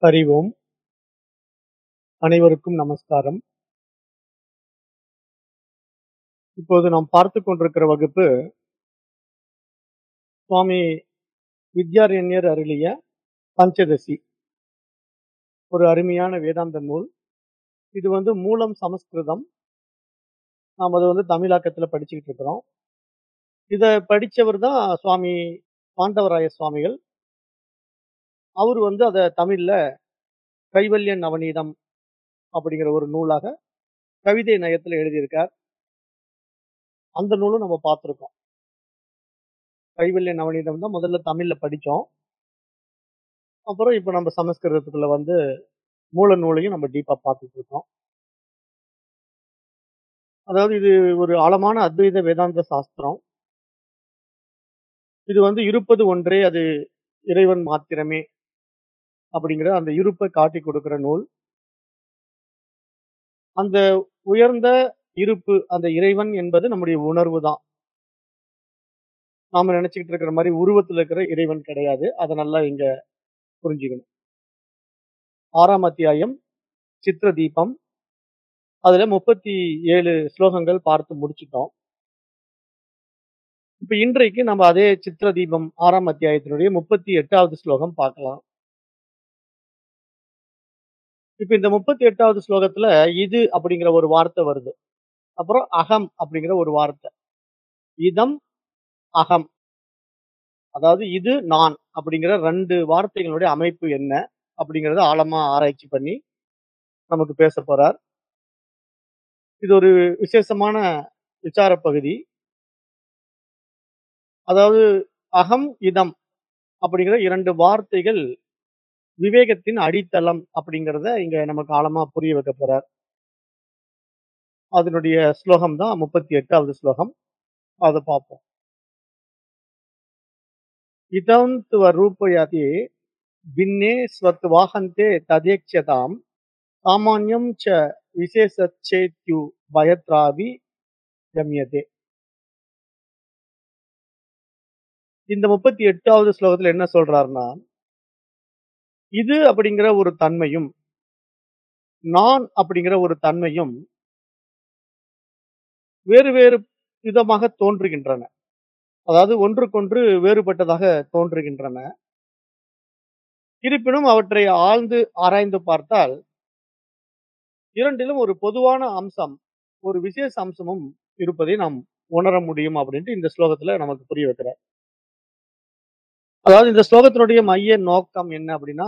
ஹரி ஓம் அனைவருக்கும் நமஸ்காரம் இப்போது நாம் பார்த்து கொண்டிருக்கிற வகுப்பு சுவாமி வித்யாரண்யர் அருளிய பஞ்சதசி ஒரு அருமையான வேதாந்த நூல் இது வந்து மூலம் சமஸ்கிருதம் நாம் அதை வந்து தமிழாக்கத்துல படிச்சுக்கிட்டு இருக்கிறோம் இதை படிச்சவர் தான் சுவாமி பாண்டவராய சுவாமிகள் அவர் வந்து அதை தமிழ்ல கைவல்ய நவநீதம் அப்படிங்கிற ஒரு நூலாக கவிதை நயத்துல எழுதியிருக்கார் அந்த நூலும் நம்ம பார்த்துருக்கோம் கைவல்ய நவநீதம் தான் முதல்ல தமிழ்ல படிச்சோம் அப்புறம் இப்ப நம்ம சமஸ்கிருதத்துக்குள்ள வந்து மூல நூலையும் நம்ம டீப்பா பார்த்துட்டு இருக்கோம் அதாவது இது ஒரு ஆழமான அத்வைத வேதாந்த சாஸ்திரம் இது வந்து இருப்பது ஒன்றே அது இறைவன் மாத்திரமே அப்படிங்கிற அந்த இருப்பை காட்டி கொடுக்கிற நூல் அந்த உயர்ந்த இருப்பு அந்த இறைவன் என்பது நம்முடைய உணர்வு தான் நாம நினைச்சுக்கிட்டு இருக்கிற மாதிரி உருவத்துல இருக்கிற இறைவன் கிடையாது அதை நல்லா இங்க புரிஞ்சுக்கணும் ஆறாம் அத்தியாயம் சித்திர தீபம் அதுல முப்பத்தி ஏழு ஸ்லோகங்கள் பார்த்து முடிச்சிட்டோம் இப்ப இன்றைக்கு நம்ம அதே சித்திர தீபம் ஆறாம் அத்தியாயத்தினுடைய முப்பத்தி எட்டாவது ஸ்லோகம் பார்க்கலாம் இப்ப இந்த முப்பத்தி எட்டாவது ஸ்லோகத்துல இது அப்படிங்கிற ஒரு வார்த்தை வருது அப்புறம் அகம் அப்படிங்கிற ஒரு வார்த்தை இதம் அகம் அதாவது இது நான் அப்படிங்கிற ரெண்டு வார்த்தைகளுடைய அமைப்பு என்ன அப்படிங்கறத ஆழமா ஆராய்ச்சி பண்ணி நமக்கு பேச போறார் இது ஒரு விசேஷமான விசார பகுதி அதாவது அகம் இதம் அப்படிங்கிற இரண்டு வார்த்தைகள் விவேகத்தின் அடித்தளம் அப்படிங்கிறத இங்க நமக்கு ஆழமா புரிய வைக்க போறார் அதனுடைய ஸ்லோகம் தான் முப்பத்தி எட்டாவது ஸ்லோகம் அதை பார்ப்போம் இதம் துவ ரூபயதி பின்னே ஸ்வத் வாகந்தே ததேக்ஷதாம் சாமான்யம் ச விசேஷேத்யு பயத்ராவி கம்யதே இந்த முப்பத்தி எட்டாவது ஸ்லோகத்துல என்ன சொல்றாருன்னா இது அப்படிங்கிற ஒரு தன்மையும் நான் அப்படிங்கிற ஒரு தன்மையும் வேறு வேறு விதமாக தோன்றுகின்றன அதாவது ஒன்றுக்கொன்று வேறுபட்டதாக தோன்றுகின்றன இருப்பினும் அவற்றை ஆழ்ந்து ஆராய்ந்து பார்த்தால் இரண்டிலும் ஒரு பொதுவான அம்சம் ஒரு விசேஷ அம்சமும் இருப்பதை நாம் உணர முடியும் அப்படின்ட்டு இந்த ஸ்லோகத்துல நமக்கு புரிய வைக்கிறார் அதாவது இந்த ஸ்லோகத்தினுடைய மைய நோக்கம் என்ன அப்படின்னா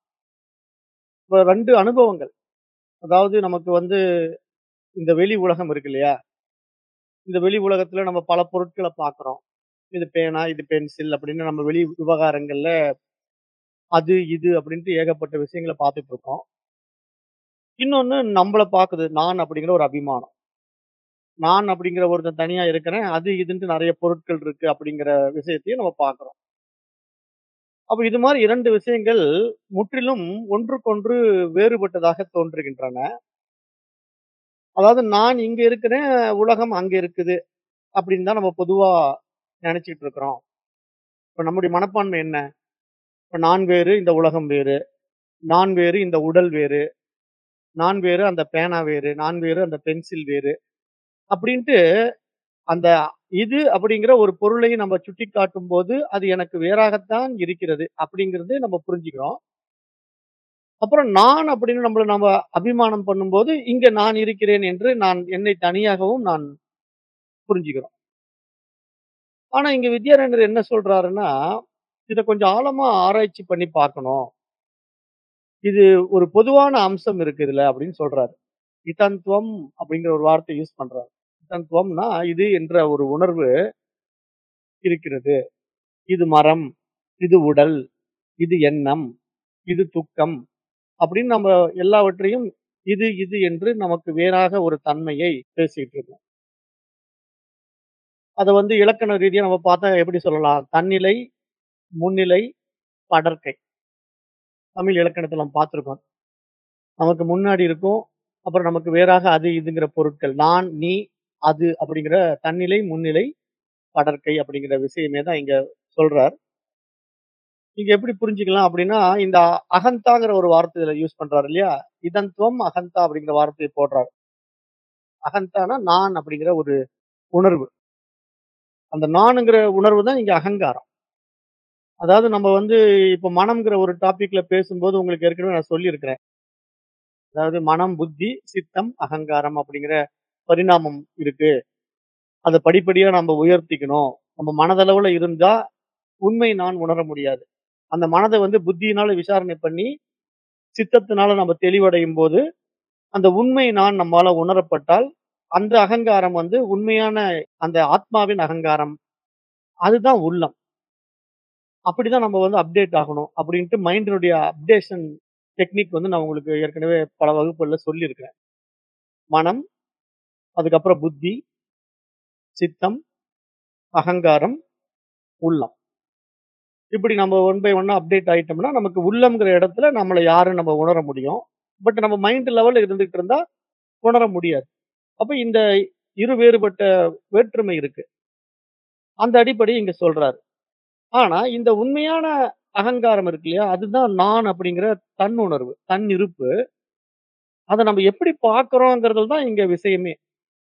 இப்ப ரெண்டு அனுபவங்கள் அதாவது நமக்கு வந்து இந்த வெளி உலகம் இருக்கு இல்லையா இந்த வெளி உலகத்துல நம்ம பல பொருட்களை பார்க்கிறோம் இது பேனா இது பென்சில் அப்படின்னு நம்ம வெளி விவகாரங்கள்ல அது இது அப்படின்ட்டு ஏகப்பட்ட விஷயங்களை பார்த்துட்டு இருக்கோம் இன்னொன்னு நம்மளை பார்க்குது நான் அப்படிங்கிற ஒரு அபிமானம் நான் அப்படிங்கிற ஒருத்தன் தனியா இருக்கிறேன் அது இதுன்ட்டு நிறைய பொருட்கள் இருக்கு அப்படிங்கிற விஷயத்தையும் நம்ம பார்க்கிறோம் அப்ப இது மாதிரி இரண்டு விஷயங்கள் முற்றிலும் ஒன்றுக்கொன்று வேறுபட்டதாக தோன்றுகின்றன அதாவது நான் இங்க இருக்கிறேன் உலகம் அங்க இருக்குது அப்படின்னு தான் நம்ம பொதுவா நினைச்சிட்டு இருக்கிறோம் இப்ப நம்முடைய மனப்பான்மை என்ன இப்ப நான் வேறு இந்த உலகம் வேறு நான் வேறு இந்த உடல் வேறு நான் வேறு அந்த பேனா வேறு நான் வேறு அந்த பென்சில் வேறு அப்படின்ட்டு அந்த இது அப்படிங்கிற ஒரு பொருளை நம்ம சுட்டி காட்டும் போது அது எனக்கு வேறாகத்தான் இருக்கிறது அப்படிங்கிறது நம்ம புரிஞ்சுக்கிறோம் அப்புறம் நான் அப்படின்னு நம்மள நம்ம அபிமானம் பண்ணும்போது இங்க நான் இருக்கிறேன் என்று நான் என்னை தனியாகவும் நான் புரிஞ்சுக்கிறோம் ஆனா இங்க வித்யாரண்யர் என்ன சொல்றாருன்னா இதை கொஞ்சம் ஆழமா ஆராய்ச்சி பண்ணி பார்க்கணும் இது ஒரு பொதுவான அம்சம் இருக்கு இதுல அப்படின்னு சொல்றாரு இதந்துவம் அப்படிங்கிற ஒரு வார்த்தை யூஸ் பண்றாரு இதந்துவம்னா இது என்ற ஒரு உணர்வு இருக்கிறது இது மரம் இது உடல் இது எண்ணம் இது துக்கம் அப்படின்னு நம்ம எல்லாவற்றையும் இது இது என்று நமக்கு வேறாக ஒரு தன்மையை பேசிட்டு இருக்கோம் அதை வந்து இலக்கண ரீதியா நம்ம பார்த்தா எப்படி சொல்லலாம் தன்னிலை முன்னிலை படற்கை தமிழ் இலக்கணத்துல நம்ம பார்த்திருக்கோம் நமக்கு முன்னாடி இருக்கும் அப்புறம் நமக்கு வேறாக அது இதுங்கிற பொருட்கள் நான் நீ அது அப்படிங்கிற தன்னிலை முன்னிலை படற்கை அப்படிங்கிற விஷயமே தான் இங்க சொல்றார் இங்க எப்படி புரிஞ்சுக்கலாம் அப்படின்னா, இந்த அகந்தாங்கிற ஒரு வார்த்தை இதுல யூஸ் பண்றாரு இல்லையா? இதந்த்வம் அகந்தா அப்படிங்கிற வார்த்தைய போடுறாரு. அகந்தான்னா நான் அப்படிங்கிற ஒரு உணர்வு. அந்த நானுங்கிற உணர்வு தான் இங்க அகங்காரம். அதாவது நம்ம வந்து இப்ப மனம்ங்கிற ஒரு டாபிக்ல பேசும்போது உங்களுக்கு ஏற்கனவே நான் சொல்லியிருக்கிறேன். அதாவது மனம், புத்தி, சித்தம், அகங்காரம் அப்படிங்கிற பரிணாமம் இருக்கு. அத படிப்படியா நம்ம உயர்த்திக்கணும். நம்ம மனதளவுல இருந்தா உண்மை நான் உணர முடியாது. அந்த மனத வந்து புத்தியினால விசாரணை பண்ணி, சித்தத்தினால நம்ம தெளிவடையும்போது, அந்த உண்மை நான் நம்மால உணரப்பட்டால், அந்த அகங்காரம் வந்து உண்மையான அந்த ஆத்மாவின் அகங்காரம். அதுதான் உள்ளம். அப்படிதான் நம்ம வந்து அப்டேட் ஆகணும். அப்படின்ட்டு மைண்டினுடைய அப்டேஷன் டெக்னிக் வந்து நான் உங்களுக்கு ஏற்கனவே பல வகுப்புகள்ல சொல்லியிருக்கிறேன். மனம், அதுக்கப்புறம் புத்தி, சித்தம், அகங்காரம், உள்ளம். இப்படி நம்ம ஒன் பை ஒன்னா அப்டேட் ஆயிட்டோம்னா, நமக்கு உள்ளம்ங்கிற இடத்துல நம்மள யாருன்னு நம்ம உணர முடியும். பட் நம்ம மைண்ட் லெவல்ல இருந்துகிட்டு இருந்தா உணர முடியாது. அப்ப இந்த இரு வேறுபட்ட வேற்றுமை இருக்கு. அந்த அடிப்படை இங்க சொல்றாரு. ஆனா, இந்த உண்மையான அகங்காரம் இருக்கு இல்லையா? அதுதான் நான் அப்படிங்கிற தன்னுணர்வு, தன்னிருப்பு. அத நம்ம எப்படி பார்க்கிறோங்கிறதுல தான் இங்க விஷயமே.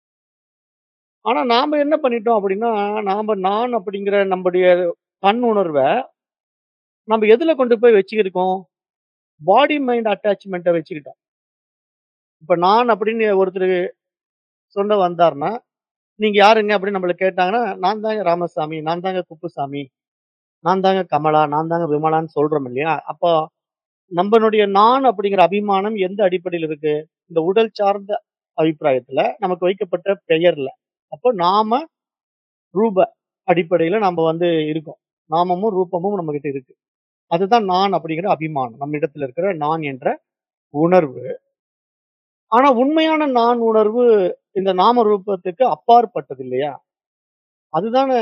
ஆனா, நாம என்ன பண்ணிட்டோம் அப்படின்னா, நாம நான் அப்படிங்கிற நம்முடைய தன்னுணர்வ, நம்ம எதுல கொண்டு போய் வச்சுக்கிருக்கோம்? பாடி மைண்ட் அட்டாச்மென்ட்ட வச்சுக்கிட்டோம். இப்ப நான் அப்படின்னு ஒருத்தரு சொல்ல வந்தாருன்னா, "நீங்க யாருங்க?" அப்படின்னு நம்மள கேட்டாங்கன்னா, "நான் தாங்க ராமசாமி, நான் தாங்க குப்புசாமி, நான் தாங்க கமலா, நான் தாங்க விமலான்னு" சொல்றோம் இல்லையா? அப்போ நம்மளுடைய நான் அப்படிங்கிற அபிமானம் எந்த அடிப்படையில இருக்கு? இந்த உடல் சார்ந்த அபிப்பிராயத்துல நமக்கு வைக்கப்பட்ட பெயர்ல. அப்போ நாம, ரூப அடிப்படையில நாம வந்து இருக்கோம். நாமமும், ரூபமும் நம்மகிட்ட இருக்கு. அதுதான் நான் அப்படிங்கிற அபிமானம். நம்மிடத்துல இருக்கிற நான் என்ற உணர்வு. ஆனா, உண்மையான நான் உணர்வு இந்த நாம ரூபத்துக்கு அப்பாற்பட்டது இல்லையா? அதுதானே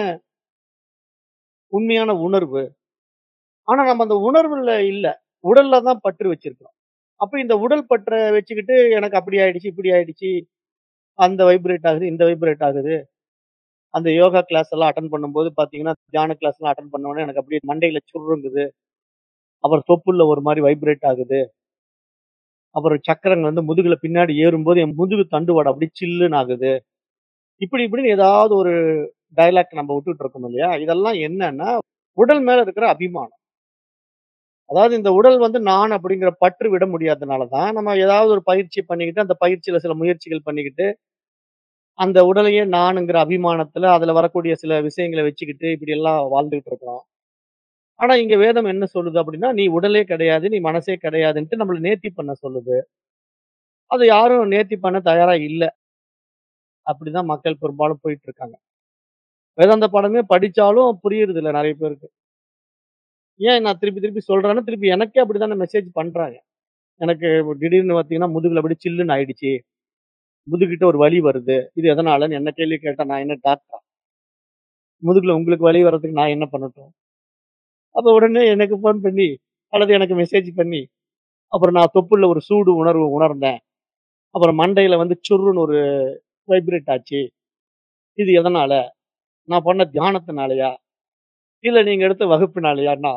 உண்மையான உணர்வு. ஆனா, நம்ம அந்த உணர்வுல இல்ல. உடல்ல தான் பற்று வச்சிருக்கிறோம். அப்ப இந்த உடல் பற்ற வச்சுக்கிட்டு எனக்கு அப்படி ஆயிடுச்சு, இப்படி ஆயிடுச்சு. அந்த வைப்ரேட் ஆகுது, இந்த வைப்ரேட் ஆகுது. அந்த யோகா கிளாஸ் எல்லாம் அட்டெண்ட் பண்ணும்போது பார்த்தீங்கன்னா, தியான கிளாஸ்லாம் அட்டெண்ட் பண்ண உடனே எனக்கு அப்படியே மண்டையில சுர்ருங்குது. அப்புறம் தொப்புள்ல ஒரு மாரி வைப்ரேட் ஆகுது. அப்புறம் சக்கரங்கள் வந்து முதுகுல பின்னாடி ஏறும்போது என் முதுகு தண்டுவடம் அப்படியே சில்லுன்னு ஆகுது. இப்படி இப்படின்னு ஏதாவது ஒரு டயலாக் நம்ம விட்டுட்டு இருக்கோம் இல்லையா? இதெல்லாம் என்னன்னா, உடல் மேல இருக்கிற அபிமானம். அதாவது இந்த உடல் வந்து நான் அப்படிங்கிற பற்று விட முடியாதனால தான், நம்ம ஏதாவது ஒரு பயிற்சி பண்ணிக்கிட்டு, அந்த பயிற்சியில சில முயற்சிகள் பண்ணிக்கிட்டு, அந்த உடலையே நானுங்கிற அபிமானத்துல, அதுல வரக்கூடிய சில விஷயங்கள வச்சுக்கிட்டு இப்படியெல்லாம் வாழ்ந்துகிட்டு இருக்கிறோம். ஆனா, இங்க வேதம் என்ன சொல்லுது அப்படின்னா, "நீ உடலே கிடையாது, நீ மனசே கிடையாதுன்ட்டு" நம்மள நேர்த்தி பண்ண சொல்லுது. அத யாரும் நேர்த்தி பண்ண தயாரா இல்ல. அப்படிதான் மக்கள் பெரும்பாலும் போயிட்டு இருக்காங்க. வேதாந்த பாடமே படிச்சாலும் புரியறதில்ல நெறைய பேருக்கு. ஏன் நான் திருப்பி திருப்பி சொல்றேன்னா, திருப்பி எனக்கே அப்படித்தானே மெசேஜ் பண்றாங்க. எனக்கு திடீர்னு பார்த்தீங்கன்னா, முதுகுல அப்படியே சில்லுன்னு ஆயிடுச்சு. முதுகுகிட்ட ஒரு வலி வருது. இது எதனாலன்னு என்ன கேள்வி கேட்டா, நான் என்ன டாக்டரா? முதுகுல உங்களுக்கு வலி வர்றதுக்கு நான் என்ன பண்ணட்டும்? அப்ப உடனே எனக்கு ஃபோன் பண்ணி, அல்லது எனக்கு மெசேஜ் பண்ணி, அப்புறம் நான் தொப்புள்ல ஒரு சூடு உணர்வு உணர்ந்தேன். அப்புறம் மண்டையில வந்து சுர்ருன்னு ஒரு வைப்ரேட் ஆச்சு. இது எதனால? நான் பண்ண தியானத்தினாலயா? இல்ல நீங்க எடுத்த வகுப்பினாலயான்னா,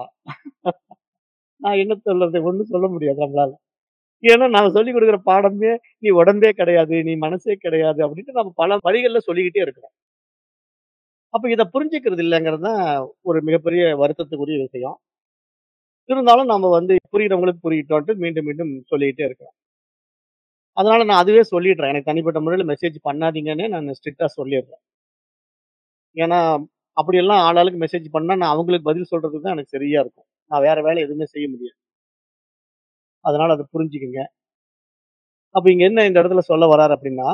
நான் என்ன சொல்றது? ஒண்ணும் சொல்ல முடியாது நம்மளால. ஏன்னா நான் சொல்லிக் குடுக்குற பாடமே, "நீ உடம்பே கிடையாது, நீ மனசே கிடையாது" அப்படின்ட்டு நம்ம பல வழிகள்ல சொல்லிக்கிட்டே இருக்கிறோம். அப்ப இத புரிஞ்சுக்கிறது இல்லங்கிறது தான் ஒரு மிகப்பெரிய வருத்தத்துக்குரிய விஷயம். இருந்தாலும் நம்ம வந்து புரியிறவங்களுக்கு புரியட்டும்ன்ட்டு மீண்டும் மீண்டும் சொல்லிக்கிட்டே இருக்கிறோம். அதனால நான் அதுவே சொல்லிடுறேன். எனக்கு தனிப்பட்ட முறையில மெசேஜ் பண்ணாதீங்கன்னே நான் ஸ்ட்ரிக்ட்டா சொல்லிடுறேன். ஏன்னா, அப்படியெல்லாம் ஆளாளுக்கு மெசேஜ் பண்ணா, நான் அவங்களுக்கு பதில் சொல்றதுக்கு தான் எனக்கு சரியா இருக்கும். நான் வேற வேலை எதுவுமே செய்ய முடியாது. அதனால அத புரிஞ்சுக்கங்க. அப்ப இங்க என்ன இந்த இடத்துல சொல்ல வராரு அப்படின்னா,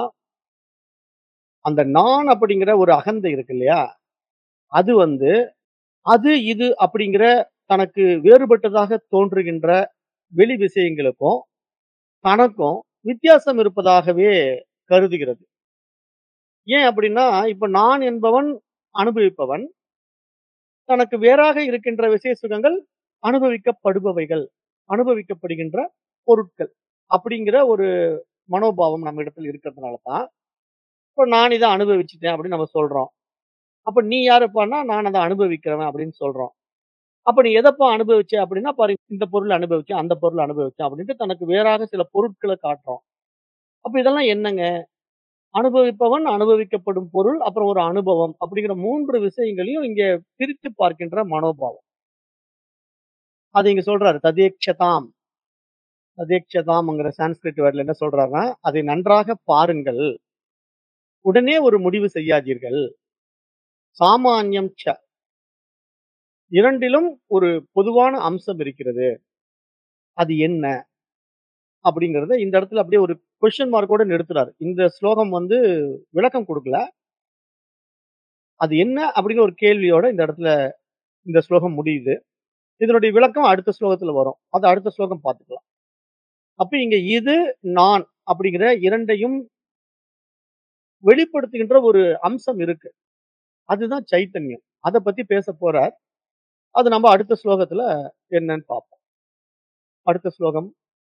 அந்த நான் அப்படிங்கிற ஒரு அகந்தை இருக்கு இல்லையா? அது வந்து, அது, இது அப்படிங்கிற தனக்கு வேறுபட்டதாக தோன்றுகின்ற வெளி விஷயங்களுக்கும், தனக்கும் வித்தியாசம் இருப்பதாகவே கருதுகிறது. ஏன் அப்படின்னா, இப்ப நான் என்பவன் அனுபவிப்பவன். தனக்கு வேறாக இருக்கின்ற விசய சுகங்கள் அனுபவிக்கப்படுபவைகள். அனுபவிக்கப்படுகின்ற பொருட்கள். அப்படிங்கிற ஒரு மனோபாவம் நம்ம இடத்துல இருக்கிறதுனால தான், இப்ப நான் இத அனுபவிச்சுட்டேன் அப்படின்னு நம்ம சொல்றோம். அப்ப நீ யாருப்பான்னா, நான் அத அனுபவிக்கிறவன் அப்படின்னு சொல்றோம். அப்ப நீ எதப்பா அனுபவிச்ச அப்படின்னா பாரு இந்த பொருள் அனுபவிச்சேன், அந்த பொருள் அனுபவிச்சேன் அப்படின்ட்டு தனக்கு வேறாக சில பொருட்கள காட்டுறோம். அப்ப இதெல்லாம் என்னங்க? அனுபவிப்பவன், அனுபவிக்கப்படும் பொருள், அப்புறம் ஒரு அனுபவம் அப்படிங்கிற 3 விஷயங்களையும் இங்க பிரித்து பார்க்கின்ற மனோபாவம். அது இங்க சொல்றாரு. ததேக்ஷதாம். ததேக்ஷதாம்ங்கிற சான்ஸ்கிரிட் வேர்ட்ல என்ன சொல்றாருன்னா, அதை நன்றாக பாருங்கள். உடனே ஒரு முடிவு செய்யாதீர்கள். சாமான்யம் ச. இரண்டிலும் ஒரு பொதுவான அம்சம் இருக்கிறது. அது என்ன? அப்படிங்கிறத இந்த இடத்துல அப்படியே ஒரு கொஸ்டின் மார்க்கோட நிறுத்துறாரு. இந்த ஸ்லோகம் வந்து விளக்கம் குடுக்கல. அது என்ன அப்படிங்கிற ஒரு கேள்வியோட இந்த இடத்துல இந்த ஸ்லோகம் முடியுது. இதனுடைய விளக்கம் அடுத்த ஸ்லோகத்துல வரும். அது அடுத்த ஸ்லோகம் பார்த்துக்கலாம். அப்ப இங்க இது, நான் அப்படிங்கிற 2யும் வெளிப்படுத்துகின்ற ஒரு அம்சம் இருக்கு. அதுதான் சைத்தன்யம். அத பத்தி பேசப் போறார். அது நம்ம அடுத்த ஸ்லோகத்துல என்னன்னு பார்ப்போம். அடுத்த ஸ்லோகம்.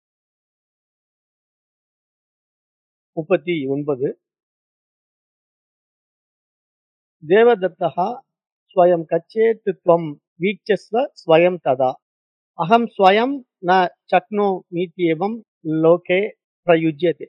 39 தேவதத்தः ஸ்வயம் கச்சேத் त्वं வீக்ஷஸ்வ ஸ்வயம் ததா. அகம் ஸ்வயம் ந சக்னோமீத்யேவம் லோகே பிரயுஜ்யதே.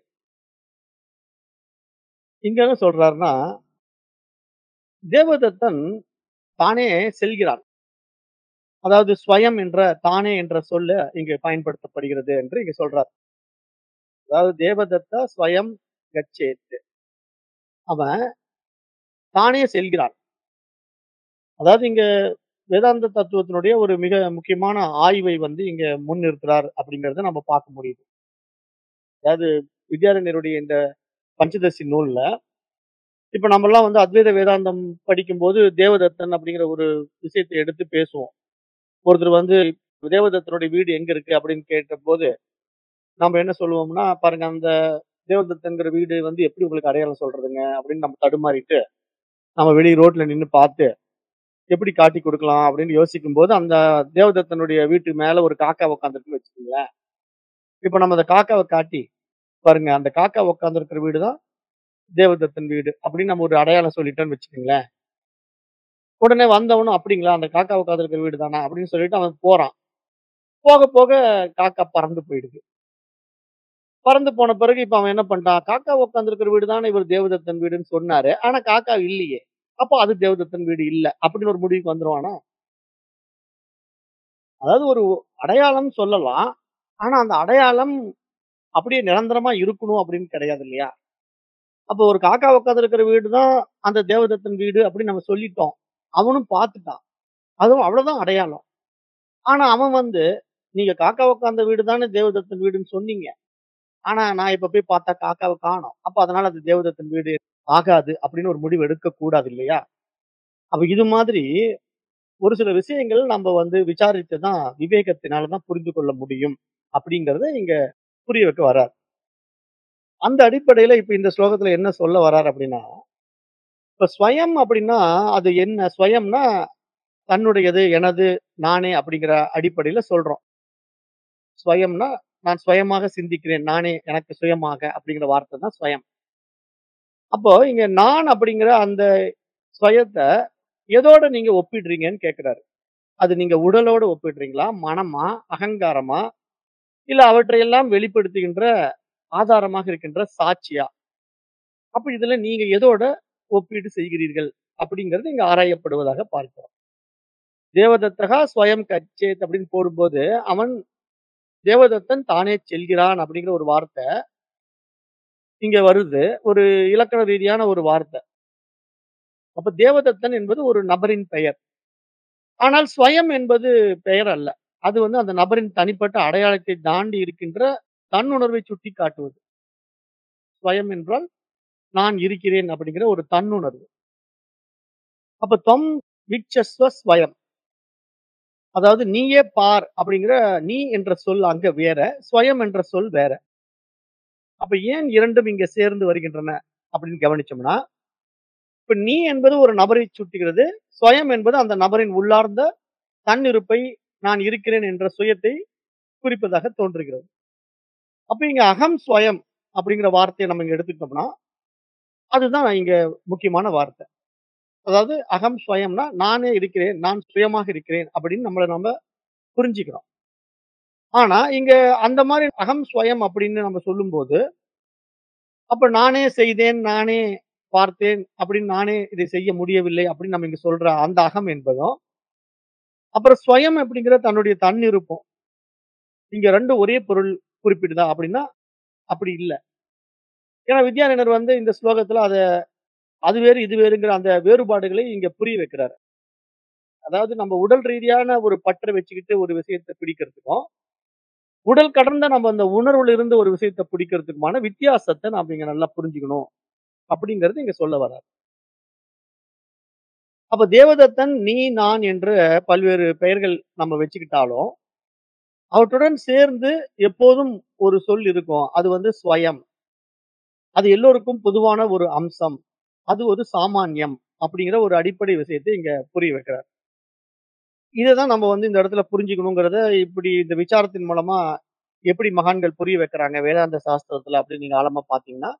இங்க என்ன சொல்றாருன்னா தேவதத்தன் தானே செல்கிறான். அதாவது ஸ்வயம் என்ற தானே என்ற சொல்லு இங்கு பயன்படுத்தப்படுகிறது என்று இங்க சொல்றார். அதாவது தேவதத்தா ஸ்வயம் கச்சேத். அவன் தானே செல்கிறான். அதாவது இங்க வேதாந்த தத்துவத்தினுடைய ஒரு மிக முக்கியமான ஆய்வை வந்து இங்க முன்னிறுத்துறார் அப்படிங்கிறத நம்ம பார்க்க முடியுது. அதாவது வித்யாரண்யருடைய இந்த பஞ்சதசி நூல்ல, இப்ப நம்மலாம் வந்து அத்வைத வேதாந்தம் படிக்கும்போது தேவதத்தன் அப்படிங்கிற ஒரு விஷயத்தை எடுத்து பேசுவோம். ஒருத்தர் வந்து தேவதத்தனுடைய வீடு எங்க இருக்கு அப்படின்னு கேட்டபோது, நாம என்ன சொல்லுவோம்னா, பாருங்க அந்த தேவதத்தன்கிற வீடு வந்து எப்படி உங்களுக்கு அடையாளம் சொல்றதுங்க அப்படின்னு நம்ம தடுமாறிட்டு, நம்ம வெளிய ரோட்ல நின்னு பார்த்து, எப்படி காட்டிக் குடுக்கலாம் அப்படின்னு யோசிக்கும்போது, அந்த தேவதத்தனுடைய வீட்டு மேல ஒரு காக்கா உட்கார்ந்திருக்குன்னு வச்சுக்கங்களேன். இப்ப நம்ம அந்த காக்காவ காட்டி, பாருங்க அந்த காக்கா உட்கார்ந்திருக்கிற வீடு தான் தேவதத்தன் வீடு அப்படின்னு நம்ம ஒரு அடையாளம் சொல்லிட்டோம்னு வச்சுக்கங்களேன். உடனே வந்தவனும் அப்படிங்களா அந்த காக்கா உட்கார்ந்திருக்கிற வீடு தானா அப்படின்னு சொல்லிட்டு அவன் போறான். போக போக காக்கா பறந்து போயிடுது. பறந்து போன பிறகு இப்ப அவன் என்ன பண்ணிட்டான், காக்கா உட்கார்ந்திருக்கிற வீடு தானே இவர் தேவதத்தன் வீடுன்னு சொன்னாரு. ஆனா காக்கா இல்லையே. அப்ப அது தேவதத்தன் வீடு இல்ல. அப்படின்னு ஒரு முடிவுக்கு வந்துருவானா? அதாவது ஒரு அடையாளம் சொல்லலாம். ஆனா அந்த அடையாளம் அப்படியே நிரந்தரமா இருக்கணும் அப்படின்னு கிடையாது இல்லையா? அப்ப ஒரு காக்கா உட்கார்ந்திருக்கிற வீடு தான் அந்த தேவதத்தன் வீடு அப்படின்னு நம்ம சொல்லிட்டோம். அவனும் பார்த்துட்டான். அதுவும் அவ்வளவுதான் அடையாளம். ஆனா அவன் வந்து, நீங்க காக்கா உட்கார்ந்த வீடு தானே தேவதத்தன் வீடுன்னு சொன்னீங்க. ஆனா நான் இப்ப போய் பார்த்தா காக்காவ காணோம். அப்ப அதனால அது தேவதத்தன் வீடு ஆகாது அப்படின்னு ஒரு முடிவு எடுக்கக் கூடாது இல்லையா? அப்ப இது மாதிரி ஒரு சில விஷயங்கள் நம்ம வந்து விசாரித்து தான் விவேகத்தினால தான் புரிந்து கொள்ள முடியும் அப்படிங்கிறத இங்க புரிய வைக்க வர்றார். அந்த அடிப்படையில இப்ப இந்த ஸ்லோகத்துல என்ன சொல்ல வர்றார் அப்படின்னா, இப்ப ஸ்வயம் அப்படின்னா அது என்ன? ஸ்வயம்னா தன்னுடையது, எனது, நானே அப்படிங்கிற அடிப்படையில சொல்றோம். ஸ்வயம்னா நான் சுயமாக சிந்திக்கிறேன். நானே எனக்கு சுயமாக அப்படிங்கிற வார்த்தை தான் ஸ்வயம். அப்போ இங்க நான் அப்படிங்கிற அந்த ஸ்வயத்த எதோட நீங்க ஒப்பிடுறீங்கன்னு கேட்கிறாரு. அது நீங்க உடலோட ஒப்பிடுறீங்களா? மனமா? அகங்காரமா? இல்ல அவற்றையெல்லாம் வெளிப்படுத்துகின்ற ஆதாரமாக இருக்கின்ற சாட்சியா? அப்ப இதுல நீங்க எதோட ஒப்பீடு செய்கிறீர்கள்? அப்படிங்கிறது இங்க ஆராயப்படுவதாக பார்க்கிறோம். தேவதத்தகா ஸ்வயம் கச்சேத் அப்படின்னு போடும்போது, அவன் தேவதத்தன் தானே செல்கிறான் அப்படிங்கிற ஒரு வார்த்தை இங்க வருது. ஒரு இலக்கண ரீதியான ஒரு வார்த்தை. அப்ப தேவதத்தன் என்பது ஒரு நபரின் பெயர். ஆனால் ஸ்வயம் என்பது பெயர் அல்ல. அது வந்து அந்த நபரின் தனிப்பட்ட அடையாளத்தை தாண்டி இருக்கின்ற தன்னுணர்வை சுட்டிக்காட்டுவது. ஸ்வயம் என்றால் நான் இருக்கிறேன் அப்படிங்கிற ஒரு தன்னுணர்வு. அப்ப தொம் விக்ஷஸ்வ ஸ்வயம். அதாவது நீயே பார் அப்படிங்கிற நீ என்ற சொல் அங்க வேற, ஸ்வயம் என்ற சொல் வேற. அப்ப ஏன் 2ம் இங்க சேர்ந்து வருகின்றன அப்படின்னு கவனிச்சோம்னா, இப்ப நீ என்பது ஒரு நபரை சுட்டுகிறது. ஸ்வயம் என்பது அந்த நபரின் உள்ளார்ந்த தன்னிருப்பை நான் இருக்கிறேன் என்ற சுயத்தை குறிப்பதாக தோன்றுகிறது. அப்ப இங்க அகம் ஸ்வயம் அப்படிங்கிற வார்த்தையை நம்ம இங்க எடுத்துக்கிட்டோம்னா, அதுதான் இங்க முக்கியமான வார்த்தை. அதாவது அகம் ஸ்வயம்னா நானே இருக்கிறேன், நான் சுயமாக இருக்கிறேன் அப்படின்னு நம்மள நம்ம புரிஞ்சுக்கிறோம். ஆனா, இங்க அந்த மாரி அகம் ஸ்வயம் அப்படின்னு நம்ம சொல்லும்போது, அப்ப நானே செய்தேன், நானே பார்த்தேன் அப்படின்னு நானே இதை செய்ய முடியவில்லை அப்படின்னு நம்ம இங்க சொல்ற அந்த அகம் என்பதும், அப்புறம் ஸ்வயம் அப்படிங்கிற தன்னுடைய தன்னிருப்பும். இங்க 2 ஒரே பொருள் குறிப்பிடுதா அப்படின்னா, அப்படி இல்ல. ஏன்னா வித்யாரண்யர் வந்து இந்த ஸ்லோகத்துல அத அது வேறு, இது வேறுங்கிற அந்த வேறுபாடுகளை இங்க புரிய வைக்கிறாரு. அதாவது நம்ம உடல் ரீதியான ஒரு பற்ற வச்சுக்கிட்டு ஒரு விஷயத்த பிடிக்கிறதுக்கும், உடல் கடந்த நம்ம அந்த உணர்வுல இருந்து ஒரு விஷயத்த பிடிக்கிறதுக்குமான வித்தியாசத்த நாம இங்க நல்லா புரிஞ்சுக்கணும். அப்படிங்கிறது இங்க சொல்ல வர்றாரு. அப்ப தேவதத்தன், நீ, நான் என்ற பல்வேறு பெயர்கள் நம்ம வச்சுக்கிட்டாலும், அவற்றுடன் சேர்ந்து எப்போதும் ஒரு சொல் இருக்கும். அது வந்து ஸ்வயம். அது எல்லோருக்கும் பொதுவான ஒரு அம்சம். அது ஒரு சாமான்யம். அப்படிங்கிற ஒரு அடிப்படை விஷயத்த இங்க புரிய வைக்கிறார். இததான் நம்ம வந்து இந்த இடத்துல புரிஞ்சுக்கணுங்கிறத, இப்படி இந்த விசாரத்தின் மூலமா எப்படி மகான்கள் புரிய வைக்கிறாங்க வேதாந்த சாஸ்திரத்துல அப்படின்னு நீங்க ஆழமா பார்த்தீங்கன்னா,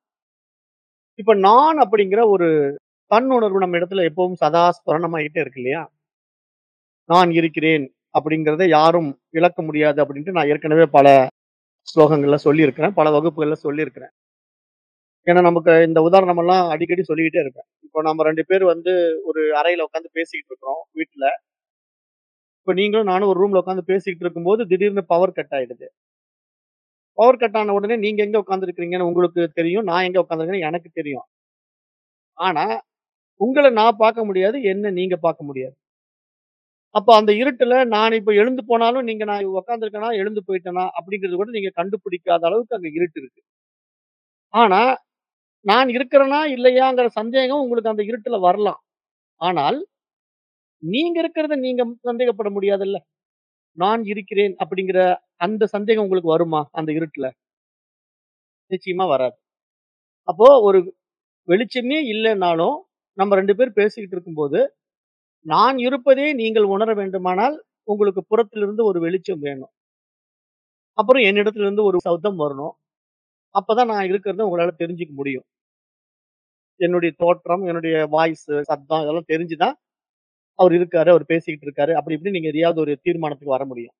இப்ப நான் அப்படிங்கிற ஒரு தன்னுணர்வு நம்ம இடத்துல எப்பவும் சதா ஸ்புரணமாயிட்டே இருக்கு இல்லையா? நான் இருக்கிறேன் அப்படிங்கிறத யாரும் இழக்க முடியாது அப்படின்ட்டு நான் ஏற்கனவே பல ஸ்லோகங்கள்ல சொல்லியிருக்கிறேன். பல வகுப்புகள்ல சொல்லியிருக்கிறேன். ஏன்னா நமக்கு இந்த உதாரணம் எல்லாம் அடிக்கடி சொல்லிக்கிட்டே இருப்பேன். இப்போ நம்ம 2 பேர் வந்து ஒரு அறையில உட்கார்ந்து பேசிக்கிட்டு இருக்கிறோம் வீட்ல. இப்ப நீங்களும் நானும் ஒரு ரூம்ல உட்கார்ந்து பேசிக்கிட்டு இருக்கும்போது திடீர்னு பவர் கட் ஆயிடுது. பவர் கட் ஆன உடனே நீங்க எங்க உட்கார்ந்திருக்கிறீங்கன்னு உங்களுக்கு தெரியும். நான் எங்க உட்கார்ந்திருக்கேன்னு எனக்கு தெரியும். ஆனா, உங்கள நான் பார்க்க முடியாது. என்ன நீங்க பார்க்க முடியாது. அப்ப அந்த இருட்டுல நான் இப்ப எழுந்து போனாலும் நீங்க நான் உட்கார்ந்திருக்கேனா, எழுந்து போயிட்டேனா அப்படிங்கிறது கூட நீங்க கண்டுபிடிக்காத அளவுக்கு அங்க இருட்டு இருக்கு. ஆனா, நான் இருக்கிறேனா இல்லையாங்கிற சந்தேகம் உங்களுக்கு அந்த இருட்டுல வரலாம். ஆனால், நீங்க இருக்கிறத நீங்க சந்தேகப்பட முடியாதுல்ல. நான் இருக்கிறேன் அப்படிங்கிற அந்த சந்தேகம் உங்களுக்கு வருமா? அந்த இருட்டுல? நிச்சயமா வராது. அப்போ ஒரு வெளிச்சமே இல்லன்னாலும், நம்ம 2 பேர் பேசிக்கிட்டு இருக்கும்போது, நான் இருப்பதை நீங்கள் உணர வேண்டுமானால், உங்களுக்கு புறத்திலிருந்து ஒரு வெளிச்சம் வேணும். அப்புறம் என்னிடத்திலிருந்து ஒரு சப்தம் வரணும். அப்பதான் நான் இருக்கிறத உங்களால தெரிஞ்சுக்க முடியும். என்னுடைய தோற்றம், என்னுடைய வாய்ஸ், சத்தம் இதெல்லாம் தெரிஞ்சு தான், அவர் இருக்காரு, அவர் பேசிக்கிட்டு இருக்காரு. அப்படி இப்படி நீங்க எதையாவது ஒரு தீர்மானத்துக்கு வர முடியும்.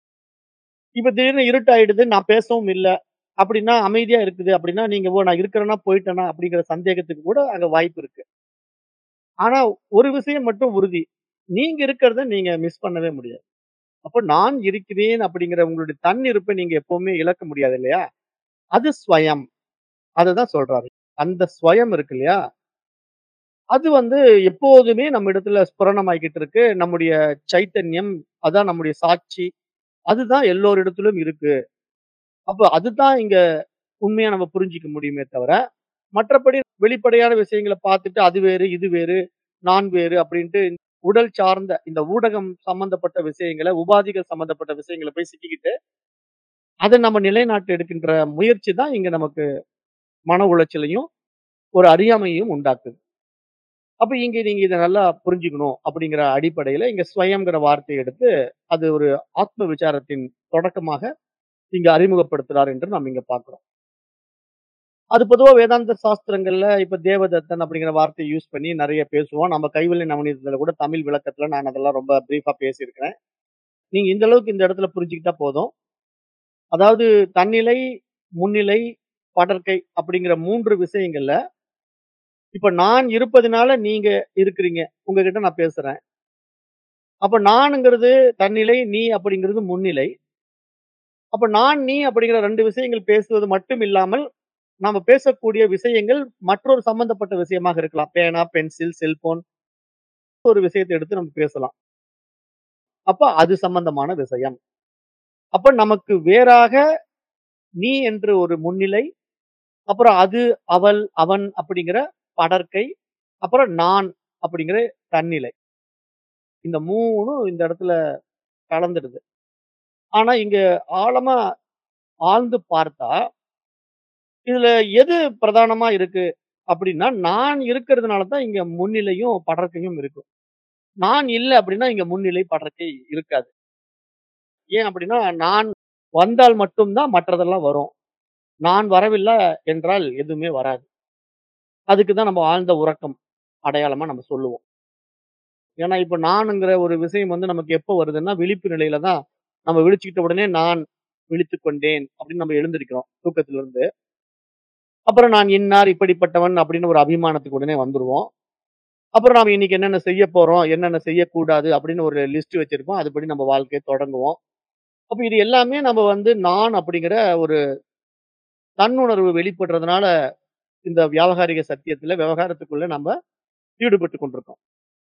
இப்ப திடீர்னு இருட்டாயிடுது. நான் பேசவும் இல்ல. அப்படின்னா அமைதியா இருக்குது அப்படின்னா, நீங்க ஓ நான் இருக்கிறேனா, போயிட்டேனா அப்படிங்கிற சந்தேகத்துக்கு கூட அங்க வாய்ப்பு இருக்கு. ஆனா, ஒரு விஷயம் மட்டும் உறுதி. நீங்க இருக்கிறத நீங்க மிஸ் பண்ணவே முடியாது. அப்ப நான் இருக்கிறேன் அப்படிங்கிற உங்களுடைய தன்னிருப்பை நீங்க எப்பவுமே இழக்க முடியாது இல்லையா? அது ஸ்வயம். அததான் சொல்றாரு. அந்த ஸ்வயம் இருக்கு இல்லையா? அது வந்து எப்போதுமே நம்ம இடத்துல ஸ்புரணமாகிக்கிட்டு இருக்கு. நம்முடைய சைத்தன்யம், அதான் நம்முடைய சாட்சி. அதுதான் எல்லோரிடத்திலும் இருக்கு. அப்ப அதுதான் இங்க உண்மையா நம்ம புரிஞ்சுக்க முடியுமே தவிர, மற்றபடி வெளிப்படையான விஷயங்கள பார்த்துட்டு அது வேறு, இது வேறு, நான் வேறு அப்படின்ட்டு உடல் சார்ந்த இந்த ஊடகம் சம்பந்தப்பட்ட விஷயங்கள, உபாதிகள் சம்பந்தப்பட்ட விஷயங்கள போய் சிக்கிக்கிட்டு, அத நம்ம நிலைநாட்ட எடுக்கின்ற முயற்சி தான் இங்க நமக்கு மன உளைச்சலையும், ஒரு அறியாமையையும் உண்டாக்குது. அப்ப இங்க நீங்க இத நல்லா புரிஞ்சுக்கணும் அப்படிங்கிற அடிப்படையில இங்க ஸ்வயம்ங்கிற வார்த்தைய எடுத்து, அது ஒரு ஆத்ம விசாரத்தின் தொடக்கமாக இங்க அறிமுகப்படுத்துறார் என்று நாம் இங்க பார்க்கிறோம். அது பொதுவா வேதாந்த சாஸ்திரங்கள்ல இப்ப தேவதத்தன் அப்படிங்கிற வார்த்தைய யூஸ் பண்ணி நெறைய பேசுவோம். நம்ம கைவல்ய நவநீதத்துல கூட தமிழ் விளக்கத்துல நான் அதெல்லாம் ரொம்ப பிரீஃபா பேசியிருக்கிறேன். நீங்க இந்த அளவுக்கு இந்த இடத்துல புரிஞ்சுக்கிட்டா போதும். அதாவது தன்னிலை, முன்னிலை, படர்க்கை அப்படிங்கிற 3 விஷயங்கள்ல, இப்ப நான் இருப்பதுனால நீங்க இருக்கிறீங்க. உங்ககிட்ட நான் பேசுறேன். அப்ப நான்ங்கிறது தன்னிலை, நீ அப்படிங்கிறது முன்னிலை. அப்ப நான், நீ அப்படிங்கிற 2 விஷயங்கள் பேசுவது மட்டும் இல்லாமல், நாம பேசக்கூடிய விஷயங்கள் மற்றொரு சம்பந்தப்பட்ட விஷயமாக இருக்கலாம். பேனா, பென்சில், செல்போன் ஒரு விஷயத்த எடுத்து நம்ம பேசலாம். அப்ப அது சம்பந்தமான விஷயம். அப்ப நமக்கு வேறாக நீ என்று ஒரு முன்னிலை, அப்புறம் அது, அவள், அவன் அப்படிங்கிற படர்க்கை, அப்புறம் நான் அப்படிங்கிற தன்னிலை. இந்த 3ம் இந்த இடத்துல கலந்துடுது. ஆனா இங்க ஆழமா ஆழ்ந்து பார்த்தா, இதுல எது பிரதானமா இருக்கு அப்படின்னா, நான் இருக்கிறதுனால தான் இங்க முன்னிலையும், படர்க்கையும் இருக்கும். நான் இல்ல அப்படின்னா இங்க முன்னிலை, படர்க்கை இருக்காது. ஏன் அப்படின்னா, நான் வந்தால் மட்டும் தான் மற்றதெல்லாம் வரும். நான் வரவில்லை என்றால் எதுவுமே வராது. அதுக்கு தான் நம்ம ஆழ்ந்த உறக்கம் அடையாளமா நம்ம சொல்லுவோம். ஏன்னா, இப்ப நானுங்கிற ஒரு விஷயம் வந்து நமக்கு எப்ப வருதுன்னா, விழிப்பு நிலையில தான் நம்ம விழிச்சுக்கிட்ட உடனே நான் விழித்துக் கொண்டேன் அப்படின்னு நம்ம எழுந்திருக்கிறோம் தூக்கத்திலிருந்து. அப்புறம் நான் இன்னார் இப்படிப்பட்டவன் அப்படின்னு ஒரு அபிமானத்துக்கு உடனே வந்துருவோம். அப்புறம் நாம இன்னைக்கு என்னென்ன செய்ய போறோம், என்னென்ன செய்யக்கூடாது அப்படின்னு ஒரு லிஸ்ட் வச்சிருப்போம். அதுபடி நம்ம வாழ்க்கைய தொடங்குவோம். அப்ப இது எல்லாமே நம்ம வந்து நான் அப்படிங்கிற ஒரு தன்னுணர்வு வெளிப்படுறதுனால, இந்த வியாவகாரிக சத்தியத்துல விவகாரத்துக்குள்ள நம்ம ஈடுபட்டுக் கொண்டிருக்கோம்.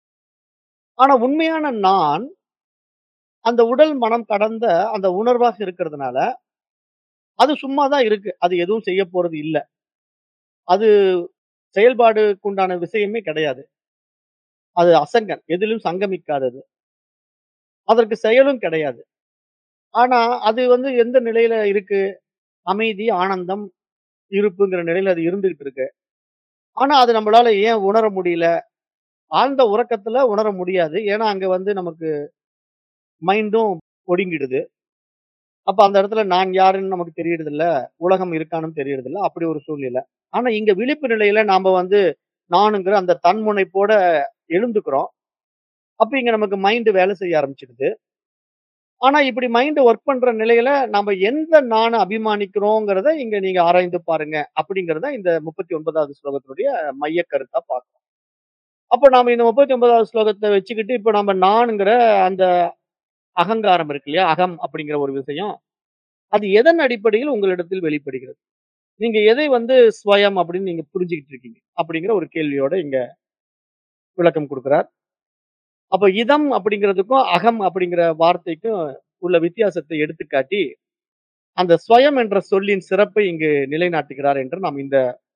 ஆனா உண்மையான நான், அந்த உடல், மனம் கடந்த அந்த உணர்வாக இருக்கிறதுனால, அது சும்மா தான் இருக்கு. அது எதுவும் செய்ய போறது இல்ல. அது செயல்பாடுக்கு உண்டான விஷயமே கிடையாது. அது அசங்கன். எதிலும் சங்கமிக்காதது. அதற்கு செயலும் கிடையாது. ஆனா, அது வந்து எந்த நிலையில இருக்கு? அமைதி, ஆனந்தம், இருப்புங்கிற நிலையில அது இருந்துகிட்டு இருக்கு. ஆனா, அது நம்மளால ஏன் உணர முடியல? ஆழ்ந்த உறக்கத்துல உணர முடியாது. ஏன்னா, அங்க வந்து நமக்கு மைண்டும் ஒடுங்கிடுது. அப்ப அந்த இடத்துல நான் யாருன்னு நமக்கு தெரியறதில்ல. உலகம் இருக்கான்னு தெரியறதில்ல. அப்படி ஒரு சூழ்நிலை. ஆனா, இங்க விழிப்பு நிலையில நாம வந்து நானுங்கிற அந்த தன்முனைப்போட எழுந்துக்கிறோம். அப்ப இங்க நமக்கு மைண்ட் வேலை செய்ய ஆரம்பிச்சிடுது. ஆனா, இப்படி மைண்ட் வொர்க் பண்ற நிலையில நாம எந்த நான அபிமானிக்கிறோங்கிறத இங்க நீங்க ஆராய்ந்து பாருங்க. அப்படிங்கிறத இந்த 39வது ஸ்லோகத்தினுடைய மையக் கருத்தா பார்க்கிறோம். அப்ப நாம இந்த 39வது ஸ்லோகத்த வச்சுக்கிட்டு, இப்ப நம்ம நான்ங்கிற அந்த அகங்காரம் இருக்கு இல்லையா? அகம் அப்படிங்கிற ஒரு விஷயம். அது எதன் அடிப்படையில் உங்களிடத்தில் வெளிப்படுகிறது? நீங்க எதை வந்து ஸ்வயம் அப்படின்னு நீங்க புரிஞ்சுகிட்டு இருக்கீங்க? அப்படிங்கிற ஒரு கேள்வியோட இங்க விளக்கம் குடுக்கிறார். அப்ப இதம் அப்படிங்கிறதுக்கும், அகம் அப்படிங்கிற வார்த்தைக்கும் உள்ள வித்தியாசத்தை எடுத்துக்காட்டி, அந்த ஸ்வயம் என்ற சொல்லின் சிறப்பை இங்கு நிலைநாட்டுகிறார் என்று நாம் இந்த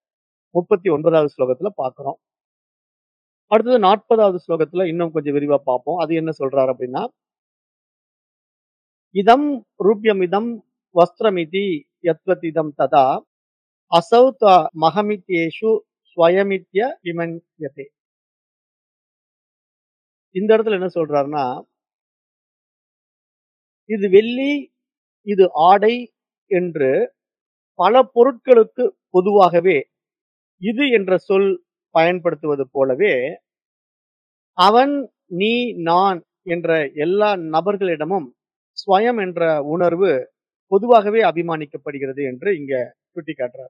39வது ஸ்லோகத்துல பார்க்கிறோம். அடுத்தது 40வது ஸ்லோகத்துல இன்னும் கொஞ்சம் விரிவா பார்ப்போம். அது என்ன சொல்றார் அப்படின்னா இதம் ரூப்யமிதம் வஸ்திரமிதி யத்வதிதம் ததா அசௌ த மகமித்யேஷு ஸ்வயமித்ய விமன்யதே. இந்த இடத்துல என்ன சொல்றாருன்னா இது வெள்ளி, இது ஆடை என்று பல பொருட்களுக்கு பொதுவாகவே இது என்ற சொல் பயன்படுத்துவது போலவே, அவன், நீ, நான் என்ற எல்லா நபர்களிடமும் ஸ்வயம் என்ற உணர்வு பொதுவாகவே அபிமானிக்கப்படுகிறது என்று இங்க சுட்டிக்காட்டுறார்.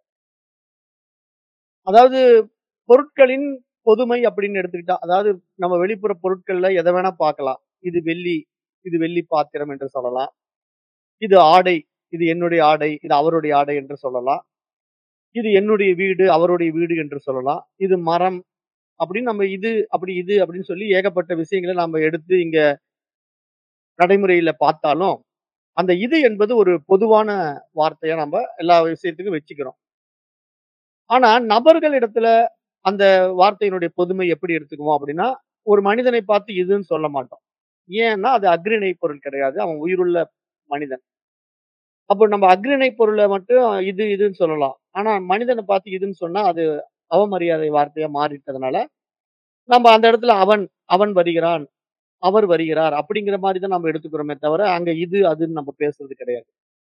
அதாவது பொருட்களின் பொதுமை அப்படின்னு எடுத்துக்கிட்டா, அதாவது நம்ம வெளிப்புற பொருட்கள்ல எத வேணா பார்க்கலாம். இது வெள்ளி, இது வெள்ளி பாத்திரம் என்று சொல்லலாம். இது ஆடை, இது என்னுடைய ஆடை, இது அவருடைய ஆடை என்று சொல்லலாம். இது என்னுடைய வீடு, அவருடைய வீடு என்று சொல்லலாம். இது மரம் அப்படின்னு நம்ம இது, அப்படி இது அப்படின்னு சொல்லி ஏகப்பட்ட விஷயங்கள நாம எடுத்து இங்க நடைமுறையில பார்த்தாலும், அந்த இது என்பது ஒரு பொதுவான வார்த்தையா நம்ம எல்லா விஷயத்துக்கும் வச்சுக்கிறோம். ஆனா நபர்களிடத்துல அந்த வார்த்தையினுடைய பொதுமை எப்படி எடுத்துக்குவோம் அப்படின்னா, ஒரு மனிதனை பார்த்து இதுன்னு சொல்ல மாட்டோம். ஏன்னா அது அஃறிணை பொருள் கிடையாது. அவன் உயிருள்ள மனிதன். அப்போ நம்ம அஃறிணை பொருள மட்டும் இது, இதுன்னு சொல்லலாம். ஆனா மனிதன பார்த்து இதுன்னு சொன்னா அது அவமரியாதை வார்த்தையா மாறிட்டதுனால, நம்ம அந்த இடத்துல அவன், அவன் வருகிறான், அவர் வருகிறார் அப்படிங்கிற மாரி தான் நம்ம எடுத்துக்கிறோமே தவிர, அங்க இது, அதுன்னு நம்ம பேசுறது கிடையாது.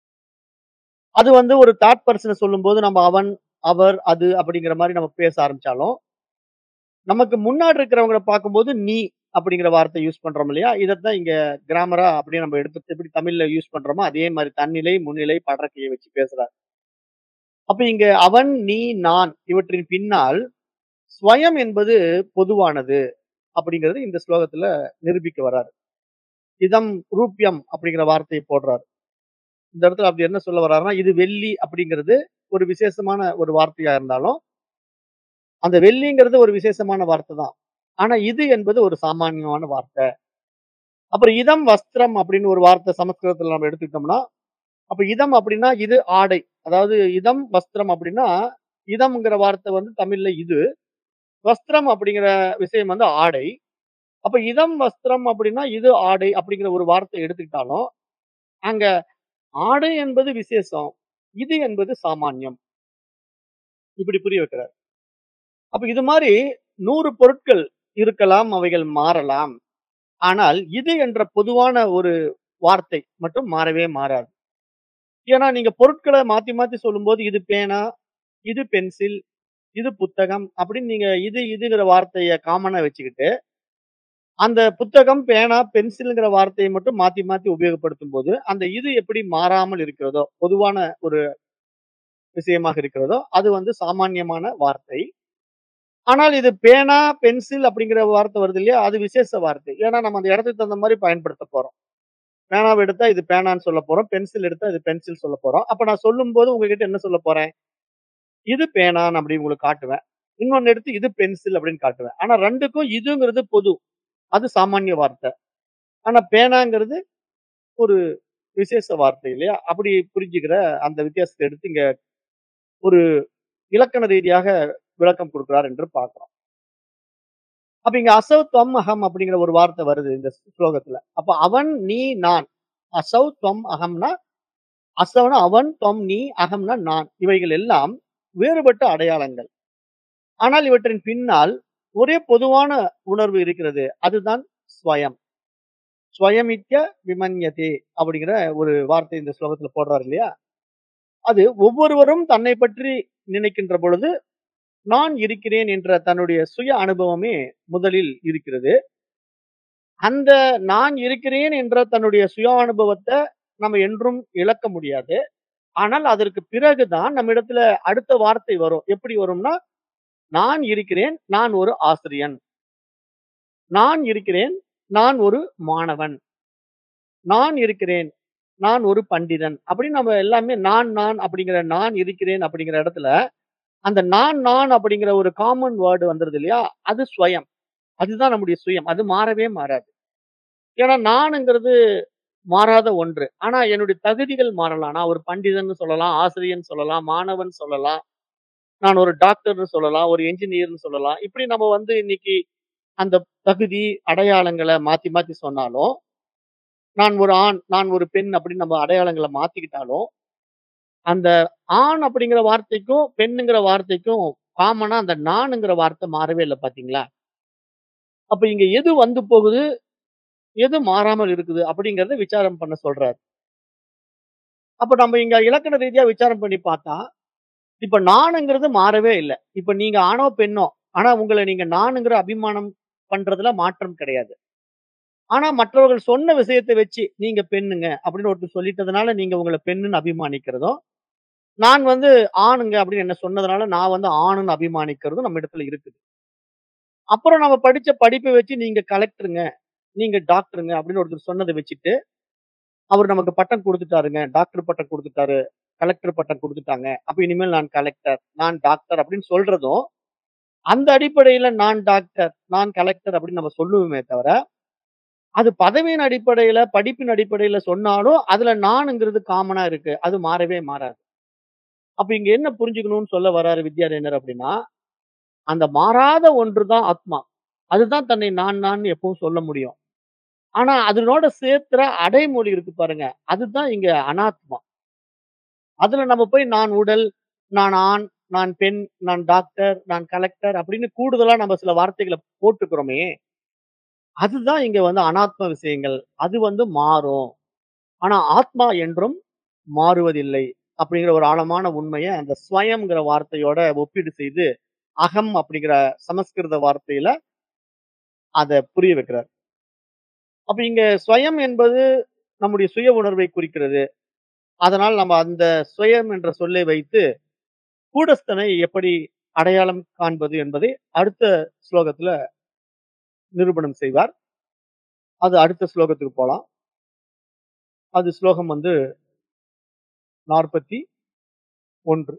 அது வந்து ஒரு தேர்ட் பெர்சன சொல்லும்போது நம்ம அவன், அவர், அது அப்படிங்கிற மாரி நம்ம பேச ஆரம்பிச்சாலும், நமக்கு முன்னாடி இருக்கிறவங்கள பார்க்கும்போது நீ அப்படிங்கிற வார்த்தை யூஸ் பண்றோம் இல்லையா? இதத்தான் இங்க கிராமரா அப்படியே நம்ம எடுத்து எப்படி தமிழ்ல யூஸ் பண்றோமோ, அதே மாரி தன்னிலை, முன்னிலை, படர்க்கையை வச்சு பேசுறார். அப்ப இங்க அவன், நீ, நான் இவற்றின் பின்னால் ஸ்வயம் என்பது பொதுவானது அப்படிங்கிறது இந்த ஸ்லோகத்துல நிரூபிக்க வராரு. இதம் ரூப்யம் அப்படிங்கிற வார்த்தையை போடுறாரு. இந்த இடத்துல அப்படி என்ன சொல்ல வர்றாருன்னா, இது வெள்ளி அப்படிங்கிறது ஒரு விசேஷமான ஒரு வார்த்தையா இருந்தாலும், அந்த வெள்ளிங்கிறது ஒரு விசேஷமான வார்த்தை தான். ஆனா இது என்பது ஒரு சாமானியமான வார்த்தை. அப்புறம் இதம் வஸ்திரம் அப்படின்னு ஒரு வார்த்தை சமஸ்கிருதத்துல நம்ம எடுத்துக்கிட்டோம்னா, அப்ப இதம் அப்படின்னா இது ஆடை. அதாவது இதம் வஸ்திரம் அப்படின்னா, இதம்ங்கிற வார்த்தை வந்து தமிழ்ல இது. வஸ்திரம் அப்படிங்கிற விஷயம் வந்து ஆடை. அப்ப இதம் வஸ்திரம் அப்படின்னா, இது ஆடை அப்படிங்கிற ஒரு வார்த்தை எடுத்துக்கிட்டாலும், அங்க ஆடை என்பது விசேஷம். இது என்பது சாமான்யம். இப்படி புரிய வைக்கிறார். அப்ப இது மாரி 100 பொருட்கள் இருக்கலாம், அவைகள் மாறலாம். ஆனால் இது என்ற பொதுவான ஒரு வார்த்தை மட்டும் மாறவே மாறாது. ஏன்னா நீங்க பொருட்கள மாத்தி மாத்தி சொல்லும்போது, இது பேனா, இது பென்சில், இது புத்தகம் அப்படின்னு நீங்க இது இதுங்கிற வார்த்தைய காமனா வச்சுக்கிட்டு, அந்த புத்தகம், பேனா, பென்சில்ங்கிற வார்த்தையை மட்டும் மாத்தி மாத்தி உபயோகப்படுத்தும்போது, அந்த இது எப்படி மாறாமல் இருக்கிறதோ, பொதுவான ஒரு விஷயமாக இருக்கிறதோ, அது வந்து சாமான்யமான வார்த்தை. ஆனால் இது பேனா, பென்சில் அப்படிங்கிற வார்த்தை வருது இல்லையா? அது விசேஷ வார்த்தை. ஏன்னா நம்ம அந்த இடத்துக்கு தகுந்த மாரி பயன்படுத்தப் போறோம். பேனாவ எடுத்தா இது பேனான்னு சொல்லப் போறோம். பென்சில் எடுத்தா இது பென்சில் சொல்லப் போறோம். அப்ப நான் சொல்லும்போது உங்ககிட்ட என்ன சொல்லப் போறேன்? இது பேனான்னு அப்படி உங்களுக்கு காட்டுவேன். இன்னொன்னு எடுத்து இது பென்சில் அப்படின்னு காட்டுவேன். ஆனா 2க்கும் இதுங்கிறது பொது. அது சாமான்ய வார்த்தை. ஆனா பேனாங்கிறது ஒரு விசேஷ வார்த்தை இல்லையா? அப்படி புரிஞ்சுக்கிற அந்த வித்தியாசத்த எடுத்து இங்க ஒரு இலக்கண ரீதியாக விளக்கம் குடுக்கிறார் என்று பார்க்கிறோம். அப்ப இங்க அசௌ தொம் அகம் அப்படிங்கிற ஒரு வார்த்தை வருது இந்த ஸ்லோகத்துல. அப்ப அவன், நீ, நான். அசௌ தொம் அகம்னா அசௌனா அவன், தொம் நீ, அகம்னா நான். இவைகள் எல்லாம் வேறுபட்ட அடையாளங்கள். ஆனால் இவற்றின் பின்னால் ஒரே பொதுவான உணர்வு இருக்கிறது. அதுதான் ஸ்வயம். ஸ்வயமித்ய விமன்யதே அப்படிங்கிற ஒரு வார்த்தை இந்த ஸ்லோகத்துல போடுறாரு இல்லையா? அது ஒவ்வொருவரும் தன்னை பற்றி நினைக்கின்ற பொழுது, நான் இருக்கிறேன் என்ற தன்னுடைய சுய அனுபவமே முதலில் இருக்கிறது. அந்த நான் இருக்கிறேன் என்ற தன்னுடைய சுய அனுபவத்த நம்ம என்றும் இழக்க முடியாது. ஆனால் அதற்கு பிறகு தான் நம்மிடத்துல அடுத்த வார்த்தை வரும். எப்படி வரும்னா, நான் இருக்கிறேன். நான் ஒரு ஆசிரியன். நான் இருக்கிறேன். நான் ஒரு மாணவன். நான் இருக்கிறேன். நான் ஒரு பண்டிதன். அப்படின்னு நம்ம எல்லாமே நான், நான் அப்படிங்கிற நான் இருக்கிறேன் அப்படிங்கிற இடத்துல, அந்த நான், நான் அப்படிங்கிற ஒரு காமன் வேர்ட் வந்துருது இல்லையா? அது ஸ்வயம். அதுதான் நம்முடைய சுயம். அது மாறவே மாறாது. ஏன்னா நானுங்கிறது மாறாத ஒன்று. ஆனா என்னுடைய தகுதிகள் மாறலாம். நான் ஒரு பண்டிதன்னு சொல்லலாம், ஆசிரியன்னு சொல்லலாம், மாணவன் சொல்லலாம். நான் ஒரு டாக்டர்ன்னு சொல்லலாம், ஒரு என்ஜினியர்ன்னு சொல்லலாம். இப்படி நம்ம வந்து இன்னைக்கு அந்த தகுதி, அடையாளங்கள மாத்தி மாத்தி சொன்னாலும், நான் ஒரு ஆண், நான் ஒரு பெண் அப்படின்னு நம்ம அடையாளங்கள மாத்திக்கிட்டாலும், அந்த ஆண் அப்படிங்கிற வார்த்தைக்கும், பெண்ணுங்கிற வார்த்தைக்கும் காமனா அந்த நான்ங்கிற வார்த்தை மாறவே இல்ல பார்த்தீங்களா? அப்ப இங்க எது வந்து போகுது? எது மாறாமல் இருக்குது? அப்படிங்கிறத விசாரம் பண்ண சொல்றாரு. அப்ப நம்ம இங்க இலக்கண ரீதியா விசாரம் பண்ணி பார்த்தா, இப்ப நானுங்கிறது மாறவே இல்ல. இப்ப நீங்க ஆணோ, பெண்ணோ, ஆனா உங்கள நீங்க நானுங்கிற அபிமானம் பண்றதுல மாற்றம் கிடையாது. ஆனா மற்றவர்கள் சொன்ன விஷயத்த வச்சு, நீங்க பெண்ணுங்க அப்படின்னு ஒருத்தர் சொல்லிட்டதுனால நீங்க உங்கள பெண்ணுன்னு அபிமானிக்கிறதும், நான் வந்து ஆணுங்க அப்படின்னு என்ன சொன்னதுனால நான் வந்து ஆணுன்னு அபிமானிக்கிறதும் நம்ம இடத்துல இருக்குது. அப்புறம் நம்ம படிச்ச படிப்ப வச்சு நீங்க கலெக்டருங்க, நீங்க டாக்டருங்க அப்படின்னு ஒருத்தர் சொன்னத வச்சுட்டு, அவரு நமக்கு பட்டம் குடுத்துட்டாருங்க. டாக்டர் பட்டம் குடுத்துட்டாரு. கலெக்டர் பட்டம் குடுத்துட்டாங்க. அப்ப இனிமேல் நான் கலெக்டர், நான் டாக்டர் அப்படின்னு சொல்றதும், அந்த அடிப்படையில நான் டாக்டர், நான் கலெக்டர் அப்படின்னு நம்ம சொல்லுவோமே தவிர, அது பதவியின் அடிப்படையில, படிப்பின் அடிப்படையில சொன்னாலும், அதுல நானுங்கிறது காமனா இருக்கு. அது மாறவே மாறாது. அப்ப இங்க என்ன புரிஞ்சுக்கணும்னு சொல்ல வர்றாரு வித்யாரண்யர் அப்படின்னா, அந்த மாறாத ஒன்று தான் ஆத்மா. அதுதான் தன்னை நான் நான் எப்பவும் சொல்ல முடியும். ஆனா அதனோட சேர்த்துற அடைமொழி இருக்கு பாருங்க. அதுதான் இங்க அனாத்மா. அதுல நம்ம போய் நான் உடல், நான் ஆண், நான் பெண், நான் டாக்டர், நான் கலெக்டர் அப்படின்னு கூடுதலா நம்ம சில வார்த்தைகள போட்டுக்கிறோமே, அதுதான் இங்க வந்து அனாத்ம விஷயங்கள். அது வந்து மாறும். ஆனா ஆத்மா என்றும் மாறுவதில்லை. அப்படிங்கிற ஒரு ஆழமான உண்மைய அந்த ஸ்வயம்ங்கிற வார்த்தையோட ஒப்பீடு செய்து, அகம் அப்படிங்கிற சமஸ்கிருத வார்த்தையில அத புரிய வைக்கிறார். அப்ப இங்க ஸ்வயம் என்பது நம்முடைய சுய உணர்வை குறிக்கிறது. அதனால் நம்ம அந்த சுயம் என்ற சொல்லை வைத்து, கூடஸ்தனை எப்படி அடையாளம் காண்பது என்பதை அடுத்த ஸ்லோகத்துல நிரூபணம் செய்வார். அது அடுத்த ஸ்லோகத்துக்கு போலாம். அது ஸ்லோகம் வந்து 41.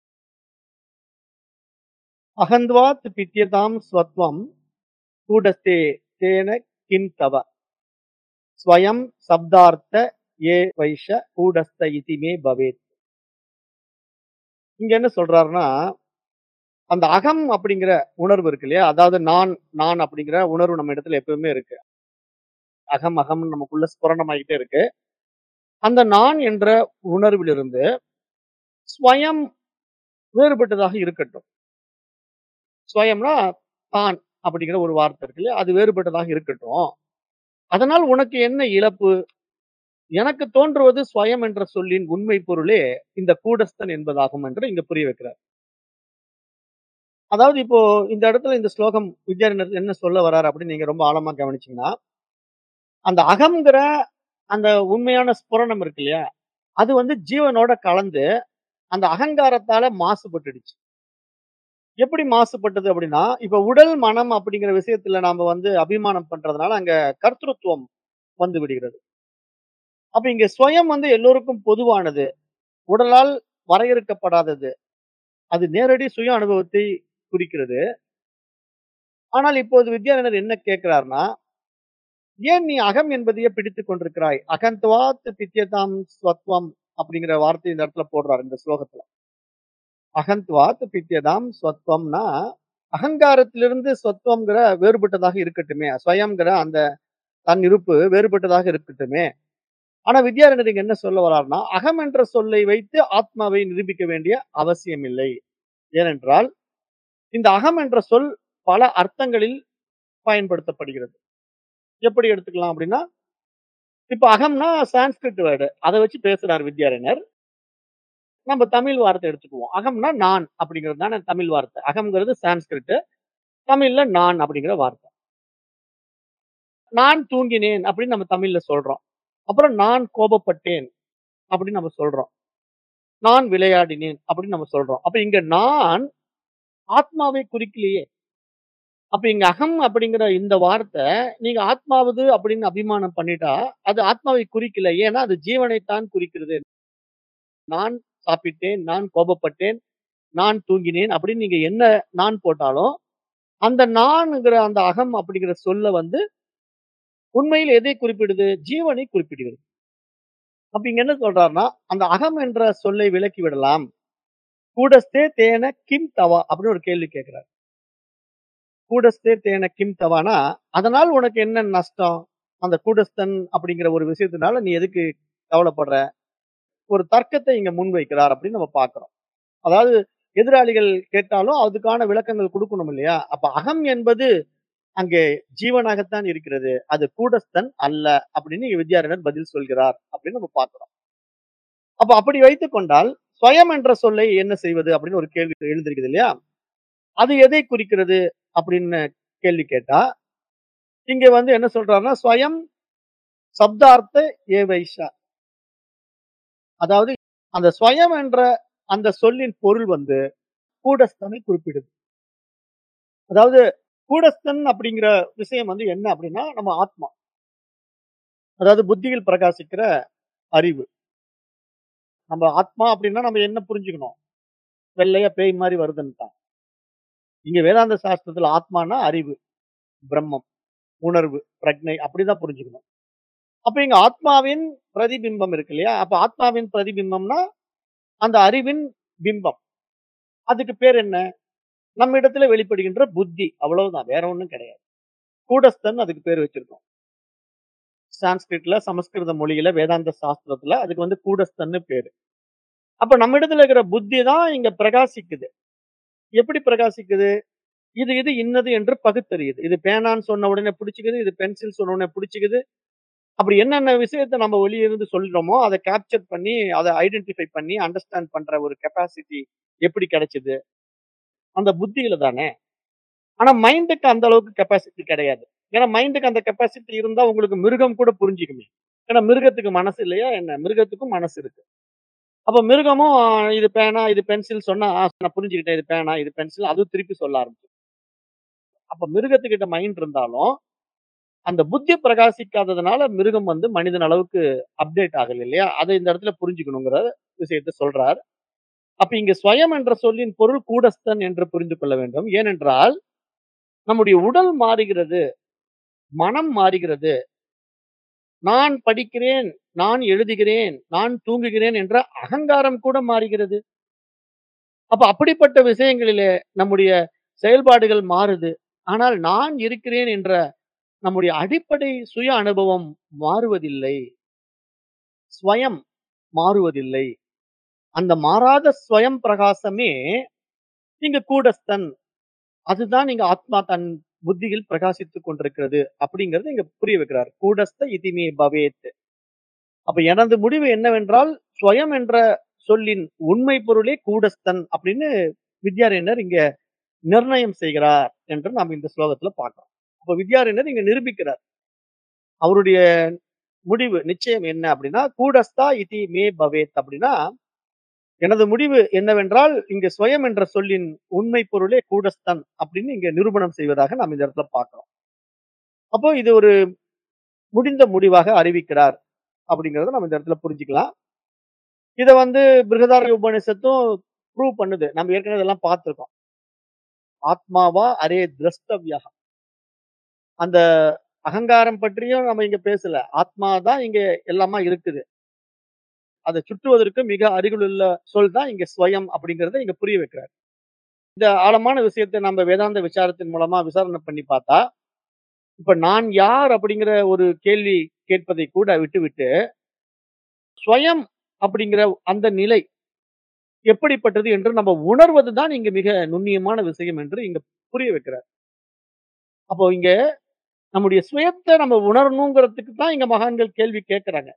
அகந்த்வாத் பித்யதாம் ஸ்வத்வம் கூடஸ்தே தேன கிம் தவ ஸ்வயம் சப்தார்த்த ஏ வைஷ கூடஸ்த இதி மே பவேத். இங்க என்ன சொல்றாருன்னா, அந்த அகம் அப்படிங்கிற உணர்வு இருக்கு இல்லையா? அதாவது நான், நான் அப்படிங்கிற உணர்வு நம்ம இடத்துல எப்பவுமே இருக்கு. அகம், அகம்னு நமக்குள்ள ஸ்புரணமாயிட்டே இருக்கு. அந்த நான் என்ற உணர்விலிருந்து ஸ்வயம் வேறுபட்டதாக இருக்கட்டும். ஸ்வயம்னா தான் அப்படிங்கிற ஒரு வார்த்தை இருக்கு இல்லையா? அது வேறுபட்டதாக இருக்கட்டும். அதனால் உனக்கு என்ன இழப்பு? எனக்கு தோன்றுவது ஸ்வயம் என்ற சொல்லின் உண்மை பொருளே இந்த கூடஸ்தன் என்பதாகும் என்று இங்க புரிய வைக்கிறார். அதாவது இப்போ இந்த இடத்துல இந்த ஸ்லோகம் வித்யாரண்யர் என்ன சொல்ல வர்றாரு அப்படின்னு நீங்க ரொம்ப ஆழமா கவனிச்சீங்கன்னா, அந்த அகம்ங்கிற அந்த உண்மையான ஸ்புரணம் இருக்கு இல்லையா? அது வந்து ஜீவனோட கலந்து அந்த அகங்காரத்தால மாசுபட்டுடுச்சு. எப்படி மாசுபட்டது அப்படின்னா, இப்ப உடல், மனம் அப்படிங்கிற விஷயத்துல நாம வந்து அபிமானம் பண்றதுனால அங்க கர்த்திருத்துவம் வந்து விடுகிறது. அப்ப இங்க ஸ்வயம் வந்து எல்லோருக்கும் பொதுவானது. உடலால் வரையறுக்கப்படாதது. அது நேரடி சுய அனுபவத்தை குறிக்கிறது. ஆனால் இப்போது வித்யாரண்யர் என்ன கேட்கிறார்னா, ஏன் நீ அகம் என்பதையே பிடித்துக் கொண்டிருக்கிறாய்? அகந்த்வாத் பித்யதாம் ஸ்வத்வம் அப்படிங்கிற வார்த்தை இந்த இடத்துல போடுறாரு இந்த ஸ்லோகத்துல. அகந்த்வாத் பித்யதாம் ஸ்வத்வம்னா, அகங்காரத்திலிருந்து ஸ்வத்வம்ங்கிற வேறுபட்டதாக இருக்கட்டுமே. ஸ்வயம்ங்கிற அந்த தன் இருப்பு வேறுபட்டதாக இருக்கட்டுமே. ஆனா வித்யாரண்யர் இங்க என்ன சொல்ல வர்றார்னா, அகம் என்ற சொல்லை வைத்து ஆத்மாவை நிரூபிக்க வேண்டிய அவசியமில்லை. ஏனென்றால், இந்த அகம் என்ற சொல் பல அர்த்தங்களில் பயன்படுத்தப்படுகிறது. எப்படி எடுத்துக்கலாம் அப்படின்னா, இப்ப அகம்னா சான்ஸ்கிரிட் வேர்டு. அத வச்சு பேசுறாரு வித்யாரண்யர். நம்ம தமிழ் வார்த்தை எடுத்துக்குவோம். அகம்னா நான் அப்படிங்கிறது தானே தமிழ் வார்த்தை. அகம்ங்கிறது சான்ஸ்கிரிட். தமிழ்ல நான் அப்படிங்கிற வார்த்தை. நான் தூங்கினேன் அப்படின்னு நம்ம தமிழ்ல சொல்றோம். அப்புறம் நான் கோபப்பட்டேன் அப்படின்னு நம்ம சொல்றோம். நான் விளையாடினேன் அப்படின்னு நம்ம சொல்றோம். அப்ப இங்க நான் ஆத்மாவை குறிக்கலையே. அப்ப இங்க அகம் அப்படிங்கிற இந்த வார்த்தை நீங்க ஆத்மாவது அப்படின்னு அபிமானம் பண்ணிட்டா, அது ஆத்மாவை குறிக்கல. ஏன்னா அது ஜீவனைத்தான் குறிக்கிறது. நான் சாப்பிட்டேன், நான் கோபப்பட்டேன், நான் தூங்கினேன் அப்படின்னு நீங்க என்ன நான் போட்டாலும், அந்த நான்ங்கிற அந்த அகம் அப்படிங்கிற சொல்ல வந்து உண்மையில் எதை குறிப்பிடுது? ஜீவனை குறிப்பிடுகிறது. அப்ப இங்க என்ன சொல்றாருன்னா, அந்த அகம் என்ற சொல்லை விலக்கி விடலாம். கூடஸ்தே தேன கிம் தவா அப்படின்னு ஒரு கேள்வி கேட்கிறார். கூடஸ்தே தேன கிம் தவானா, அதனால் உனக்கு என்ன நஷ்டம்? அந்த கூடஸ்தன் அப்படிங்கிற ஒரு விஷயத்தினால நீ எதுக்கு கவலைப்படுற? ஒரு தர்க்கத்தை இங்க முன்வைக்கிறார் அப்படின்னு நம்ம பார்க்கிறோம். அதாவது எதிராளிகள் கேட்டாலும் அதுக்கான விளக்கங்கள் குடுக்கணும் இல்லையா? அப்ப அகம் என்பது அங்கே ஜீவனாகத்தான் இருக்கிறது. அது கூடஸ்தன் அல்ல அப்படின்னு இங்க வித்யாரண்யர் பதில் சொல்கிறார் அப்படின்னு நம்ம பார்க்கிறோம். அப்ப அப்படி வைத்துக் கொண்டால், ஸ்வயம் என்ற சொல்லை என்ன செய்வது அப்படின்னு ஒரு கேள்வி எழுந்திருக்குது இல்லையா? அது எதை குறிக்கிறது அப்படின்னு கேள்வி கேட்டா, இங்க வந்து என்ன சொல்றாருன்னா, ஸ்வயம் சப்தார்த்த ஏவைஷா. அதாவது அந்த ஸ்வயம் என்ற அந்த சொல்லின் பொருள் வந்து கூடஸ்தனை குறிப்பிடுது. அதாவது கூடஸ்தன் அப்படிங்கிற விஷயம் வந்து என்ன அப்படின்னா, நம்ம ஆத்மா. அதாவது புத்தியில் பிரகாசிக்கிற அறிவு. நம்ம ஆத்மா அப்படின்னா நம்ம என்ன புரிஞ்சுக்கணும்? வெள்ளையா பேய் மாரி வருதுன்னுதான். இங்க வேதாந்த சாஸ்திரத்துல ஆத்மான்னா அறிவு, பிரம்மம், உணர்வு, பிரக்ஞை அப்படிதான் புரிஞ்சுக்கணும். அப்ப இங்க ஆத்மாவின் பிரதிபிம்பம் இருக்கு இல்லையா? அப்ப ஆத்மாவின் பிரதிபிம்பம்னா, அந்த அறிவின் பிம்பம். அதுக்கு பேர் என்ன? நம்மிடத்துல வெளிப்படுகின்ற புத்தி. அவ்வளவுதான். வேற ஒண்ணும் கிடையாது. கூடஸ்தன் அதுக்கு பேர் வச்சிருக்கோம். சான்ஸ்கிரிட்ல, சமஸ்கிருத மொழியில, வேதாந்த சாஸ்திரத்துல அதுக்கு வந்து கூடஸ்தன்னு பேரு. அப்ப நம்மிடத்துல இருக்கிற புத்தி தான் இங்க பிரகாசிக்குது. எப்படி பிரகாசிக்குது? இது இது இன்னது என்று பகுத்தறியுது. இது பேனான்னு சொன்ன உடனே புடிச்சுக்குது. இது பென்சில் சொன்ன உடனே புடிச்சுக்குது. அப்படி என்னென்ன விஷயத்த நம்ம வெளிய இருந்து சொல்றோமோ, அத கேப்சர் பண்ணி, அத ஐடென்டிஃபை பண்ணி, அண்டர்ஸ்டாண்ட் பண்ற ஒரு கெப்பாசிட்டி எப்படி கிடைச்சது? அந்த புத்தியில தானே. ஆனா மைண்டுக்கு அந்த அளவுக்கு கெப்பாசிட்டி கிடையாது. ஏன்னா மைண்டுக்கு அந்த கெப்பாசிட்டி இருந்தா உங்களுக்கு மிருகம் கூட புரிஞ்சுக்குமே. ஏன்னா மிருகத்துக்கு மனசு இல்லையா என்ன? மிருகத்துக்கும் மனசு இருக்கு. அப்ப மிருகமும் இது பேனா, இது பென்சில் சொன்னா, ஆ நான் புரிஞ்சுக்கிட்டேன். இது பேனா, இது பென்சில் அதுவும் திருப்பி சொல்ல ஆரம்பிச்சுரும். அப்ப மிருகத்துக்கிட்ட மைண்ட் இருந்தாலும், அந்த புத்தி பிரகாசிக்காததுனால மிருகம் வந்து மனிதன் அளவுக்கு அப்டேட் ஆகல இல்லையா? அத இந்த இடத்துல புரிஞ்சுக்கணுங்கிற விஷயத்த சொல்றார். அப்ப இங்க ஸ்வயம் என்ற சொல்லின் பொருள் கூடஸ்தன் என்று புரிந்து கொள்ள வேண்டும். ஏனென்றால், நம்முடைய உடல் மாறுகிறது. மனம் மாறுகிறது. நான் படிக்கிறேன், நான் எழுதுகிறேன், நான் தூங்குகிறேன் என்ற அகங்காரம் கூட மாறுகிறது. அப்ப அப்படிப்பட்ட விஷயங்களிலே நம்முடைய செயல்பாடுகள் மாறுது. ஆனால் நான் இருக்கிறேன் என்ற நம்முடைய அடிப்படை சுய அனுபவம் மாறுவதில்லை. ஸ்வயம் மாறுவதில்லை. அந்த மாறாத ஸ்வயம் பிரகாசமே இங்க கூடஸ்தன். அதுதான் இங்க ஆத்மா தன் புத்தியில் பிரகாசித்துக் கொண்டிருக்கிறது. அப்படிங்கிறத இங்க புரிய வைக்கிறார். கூடஸ்த இதிமே பவேத். அப்ப எனது முடிவு என்னவென்றால், ஸ்வயம் என்ற சொல்லின் உண்மை பொருளே கூடஸ்தன் அப்படின்னு வித்யாரண்யர் இங்க நிர்ணயம் செய்கிறார் என்று நாம் இந்த ஸ்லோகத்துல பார்க்கிறோம் அப்ப வித்யாரண்யர் இங்க நிரூபிக்கிறார் அவருடைய முடிவு நிச்சயம் என்ன அப்படின்னா கூடஸ்தா இதி மே பவேத் அப்படின்னா எனது முடிவு என்னவென்றால் இங்க ஸ்வயம் என்ற சொல்லின் உண்மை பொருளே கூடஸ்தன் அப்படின்னு இங்க நிரூபணம் செய்வதாக நாம் இந்த இடத்துல பார்க்கிறோம் அப்போ இது ஒரு முடிந்த முடிவாக அறிவிக்கிறார் அப்படிங்கறத நம்ம இந்த இடத்துல புரிஞ்சுக்கலாம் இத வந்து பிருகதாரண்ய உபநிஷத்தும் ப்ரூவ் பண்ணுது நம்ம ஏற்கனவே இதெல்லாம் பார்த்திருக்கோம் ஆத்மாவா அரே திரஷ்டவியா அந்த அகங்காரம் பற்றியும் நம்ம இங்க பேசல ஆத்மா தான் இங்க எல்லாமா இருக்குது அதை சுற்றுவதற்கு மிக அருகிலுள்ள சொல் தான் இங்க ஸ்வயம் அப்படிங்கறத இங்க புரிய வைக்கிறார் இந்த ஆழமான விஷயத்தை நம்ம வேதாந்த விசாரத்தின் மூலமா விசாரணை பண்ணி பார்த்தா இப்ப நான் யார் அப்படிங்கிற ஒரு கேள்வி கேட்பதை கூட விட்டுவிட்டு ஸ்வயம் அப்படிங்கிற அந்த நிலை எப்படிப்பட்டது என்று நம்ம உணர்வது தான் இங்க மிக நுண்ணியமான விஷயம் என்று இங்க புரிய வைக்கிறார் அப்போ இங்க நம்முடைய சுயத்தை நம்ம உணரணுங்கிறதுக்கு தான் இங்க மகான்கள் கேள்வி கேட்கிறாங்க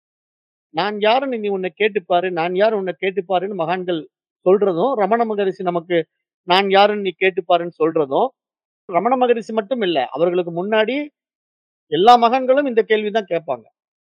நான் யாருன்னு நீ உன்னை கேட்டுப்பாரு நான் யார் உன்னை கேட்டுப்பாருன்னு மகான்கள் சொல்றதும் ரமண மகரிஷி நமக்கு நான் யாருன்னு நீ கேட்டுப்பாருன்னு சொல்றதும் ரமண மகரிஷி மட்டும் இல்ல அவர்களுக்கு முன்னாடி எல்லா மகான்களும் இந்த கேள்விதான் கேட்பாங்க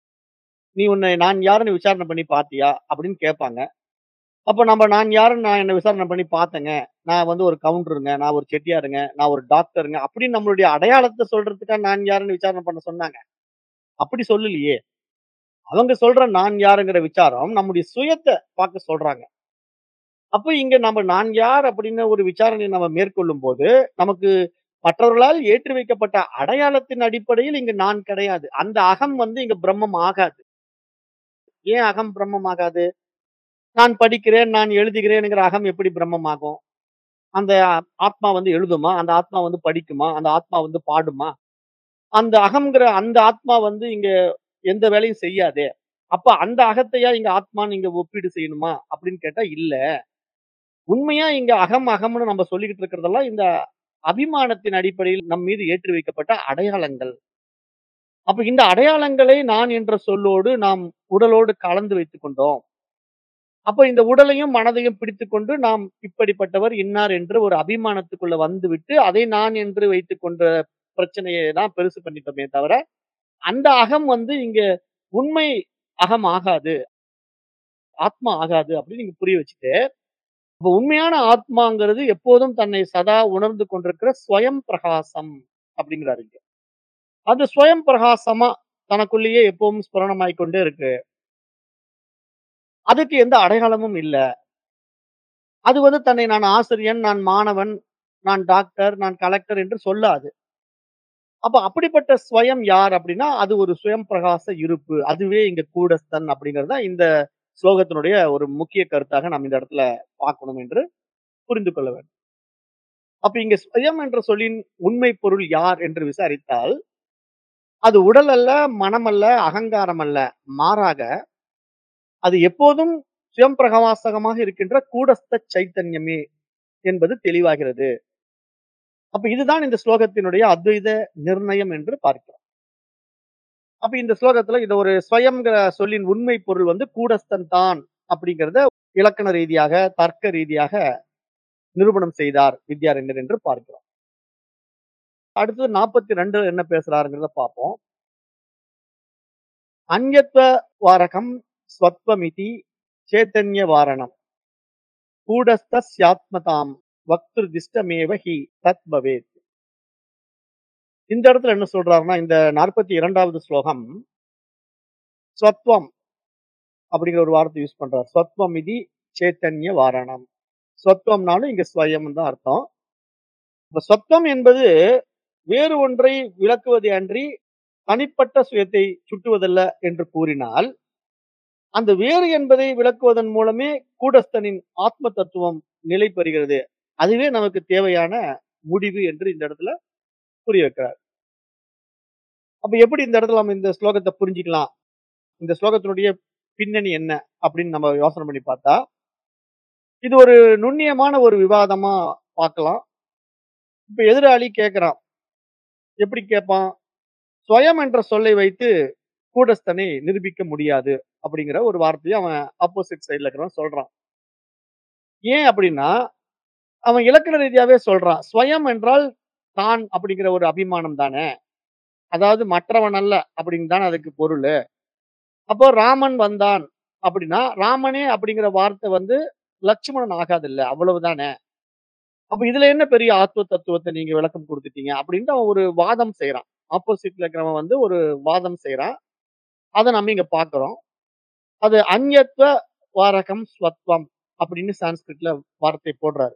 நீ உன்னை நான் யாருன்னு விசாரணை பண்ணி பாத்தியா அப்படின்னு கேட்பாங்க அப்ப நம்ம நான் யாருன்னு நான் என்ன விசாரணை பண்ணி பார்த்தேங்க நான் வந்து ஒரு கவுண்டருங்க நான் ஒரு செட்டியாருங்க நான் ஒரு டாக்டருங்க அப்படின்னு நம்மளுடைய அடையாளத்தை சொல்றதுக்கா நான் யாருன்னு விசாரணை பண்ண சொன்னாங்க அப்படி சொல்லலையே அவங்க சொல்ற நான் யாருங்கிற விசாரம் நம்முடைய சுயத்தை பார்க்க சொல்றாங்க அப்ப இங்க நம்ம நான் யார் அப்படின்னு ஒரு விசாரணையை நம்ம மேற்கொள்ளும் போது நமக்கு மற்றவர்களால் ஏற்றி வைக்கப்பட்ட அடையாளத்தின் அடிப்படையில் இங்க நான் கிடையாது அந்த அகம் வந்து இங்க பிரம்மம் ஆகாது ஏன் அகம் பிரம்மம் ஆகாது நான் படிக்கிறேன் நான் எழுதுகிறேன்ங்கிற அகம் எப்படி பிரம்மம் ஆகும் அந்த ஆத்மா வந்து எழுதுமா அந்த ஆத்மா வந்து படிக்குமா அந்த ஆத்மா வந்து பாடுமா அந்த அகம்ங்கிற அந்த ஆத்மா வந்து இங்க எந்த வேலையும் செய்யாதே அப்ப அந்த அகத்தையா இங்க ஆத்மான்னு இங்க ஒப்பீடு செய்யணுமா அப்படின்னு கேட்டா இல்ல உண்மையா இங்க அகம் அகம்னு நம்ம சொல்லிக்கிட்டு இருக்கிறதெல்லாம் இந்த அபிமானத்தின் அடிப்படையில் நம் மீது ஏற்றி வைக்கப்பட்ட அடையாளங்கள் அப்ப இந்த அடையாளங்களை நான் என்ற சொல்லோடு நாம் உடலோடு கலந்து வைத்துக் கொண்டோம் அப்ப இந்த உடலையும் மனதையும் பிடித்துக்கொண்டு நாம் இப்படிப்பட்டவர் இன்னார் என்று ஒரு அபிமானத்துக்குள்ள வந்துவிட்டு அதை நான் என்று வைத்துக் கொண்ட பிரச்சனையை தான் பெருசு பண்ணிட்டோமே தவிர அந்த அகம் வந்து இங்க உண்மை அகம் ஆகாது ஆத்மா ஆகாது அப்படின்னு நீங்க புரிய வச்சுட்டு இப்ப உண்மையான ஆத்மாங்கிறது எப்போதும் தன்னை சதா உணர்ந்து கொண்டிருக்கிற ஸ்வயம் பிரகாசம் அப்படிங்கிறாரு இங்க அது ஸ்வயம் பிரகாசமா தனக்குள்ளேயே எப்பவும் ஸ்புரணமாய் கொண்டே இருக்கு அதுக்கு எந்த அடையாளமும் இல்ல அது வந்து தன்னை நான் ஆசிரியன் நான் மாணவன் நான் டாக்டர் நான் கலெக்டர் என்று சொல்லாது அப்ப அப்படிப்பட்ட ஸ்வயம் யார் அப்படின்னா அது ஒரு சுயம் பிரகாச இருப்பு அதுவே இங்க கூடஸ்தன் அப்படிங்கறத இந்த ஸ்லோகத்தினுடைய ஒரு முக்கிய கருத்தாக நாம் இந்த இடத்துல பார்க்கணும் என்று புரிந்து கொள்ள வேண்டும் அப்ப இங்க சுயம் என்ற சொல்லின் உண்மை பொருள் யார் என்று விசாரித்தால் அது உடல் அல்ல மனம் அல்ல அகங்காரம் அல்ல மாறாக அது எப்போதும் சுயம் பிரகாசகமாக இருக்கின்ற கூடஸ்த சைத்தன்யமே என்பது தெளிவாகிறது அப்ப இதுதான் இந்த ஸ்லோகத்தினுடைய அத்வைத நிர்ணயம் என்று பார்க்கிறோம் அப்ப இந்த ஸ்லோகத்துல இது ஒரு ஸ்வயம்ங்கிற சொல்லின் உண்மை பொருள் வந்து கூடஸ்தன் தான் அப்படிங்கிறத இலக்கண ரீதியாக தர்க்க ரீதியாக நிரூபணம் செய்தார் வித்யாரண்யர் என்று பார்க்கிறோம் அடுத்தது நாற்பத்தி ரெண்டு என்ன பேசுறாருங்கிறத பார்ப்போம் அந்யத்வ வாரகம் ஸ்வத்வமிதி சேத்தன்ய வாரணம் கூடஸ்தியாத்மதாம் வக்திரு திஷ்டமேவ ஹி தத் பவேத் இந்த இடத்துல என்ன சொல்றாருன்னா இந்த நாற்பத்தி இரண்டாவது ஸ்லோகம் ஸ்வத்வம் அப்படிங்கிற ஒரு வார்த்தை யூஸ் பண்றார் ஸ்வத்வம் இது சேத்தன்ய வாரணம் ஸ்வத்வம்னாலும் இங்க ஸ்வயம் தான் அர்த்தம் இப்ப ஸ்வத்வம் என்பது வேறு ஒன்றை விளக்குவது அன்றி தனிப்பட்ட சுயத்தை சுட்டுவதல்ல என்று கூறினால் அந்த வேறு என்பதை விளக்குவதன் மூலமே கூடஸ்தனின் ஆத்ம தத்துவம் நிலை பெறுகிறது அதுவே நமக்கு தேவையான முடிவு என்று இந்த இடத்துல புரிய வைக்கிறார் அப்ப எப்படி இந்த இடத்துல நம்ம இந்த ஸ்லோகத்தை புரிஞ்சுக்கலாம் இந்த ஸ்லோகத்தினுடைய பின்னணி என்ன அப்படின்னு நம்ம யோசனை பண்ணி பார்த்தா இது ஒரு நுண்ணியமான ஒரு விவாதமா பார்க்கலாம் இப்ப எதிராளி கேட்கிறான் எப்படி கேட்பான் ஸ்வயம் என்ற சொல்லை வைத்து கூடஸ்தனை நிரூபிக்க முடியாது அப்படிங்கிற ஒரு வார்த்தையை அவன் ஆப்போசிட் சைட்ல இருக்கிறவன் சொல்றான் ஏன் அப்படின்னா அவன் இலக்கண ரீதியாவே சொல்றான். ஸ்வயம் என்றால் தான் அப்படிங்கிற ஒரு அபிமானம் தானே. அதாவது மற்றவன் அல்ல அப்படின்னு தானே அதுக்கு பொருளு. அப்போ ராமன் வந்தான் அப்படின்னா, ராமனே அப்படிங்கிற வார்த்தை வந்து லட்சுமணன் ஆகாதுல்ல. அவ்வளவுதானே. அப்ப இதுல என்ன பெரிய ஆத்துவ தத்துவத்த நீங்க விளக்கம் குடுத்துட்டீங்க அப்படின்ட்டு அவன் ஒரு வாதம் செய்றான். ஆப்போசிட்ல இருக்கிறவன் வந்து ஒரு வாதம் செய்றான். அத நம்ம இங்க பார்க்கிறோம். அது அந்யத்வ வாரகம் ஸ்வத்வம் அப்படின்னு சான்ஸ்கிரிட்ல வார்த்தை போடுறாரு.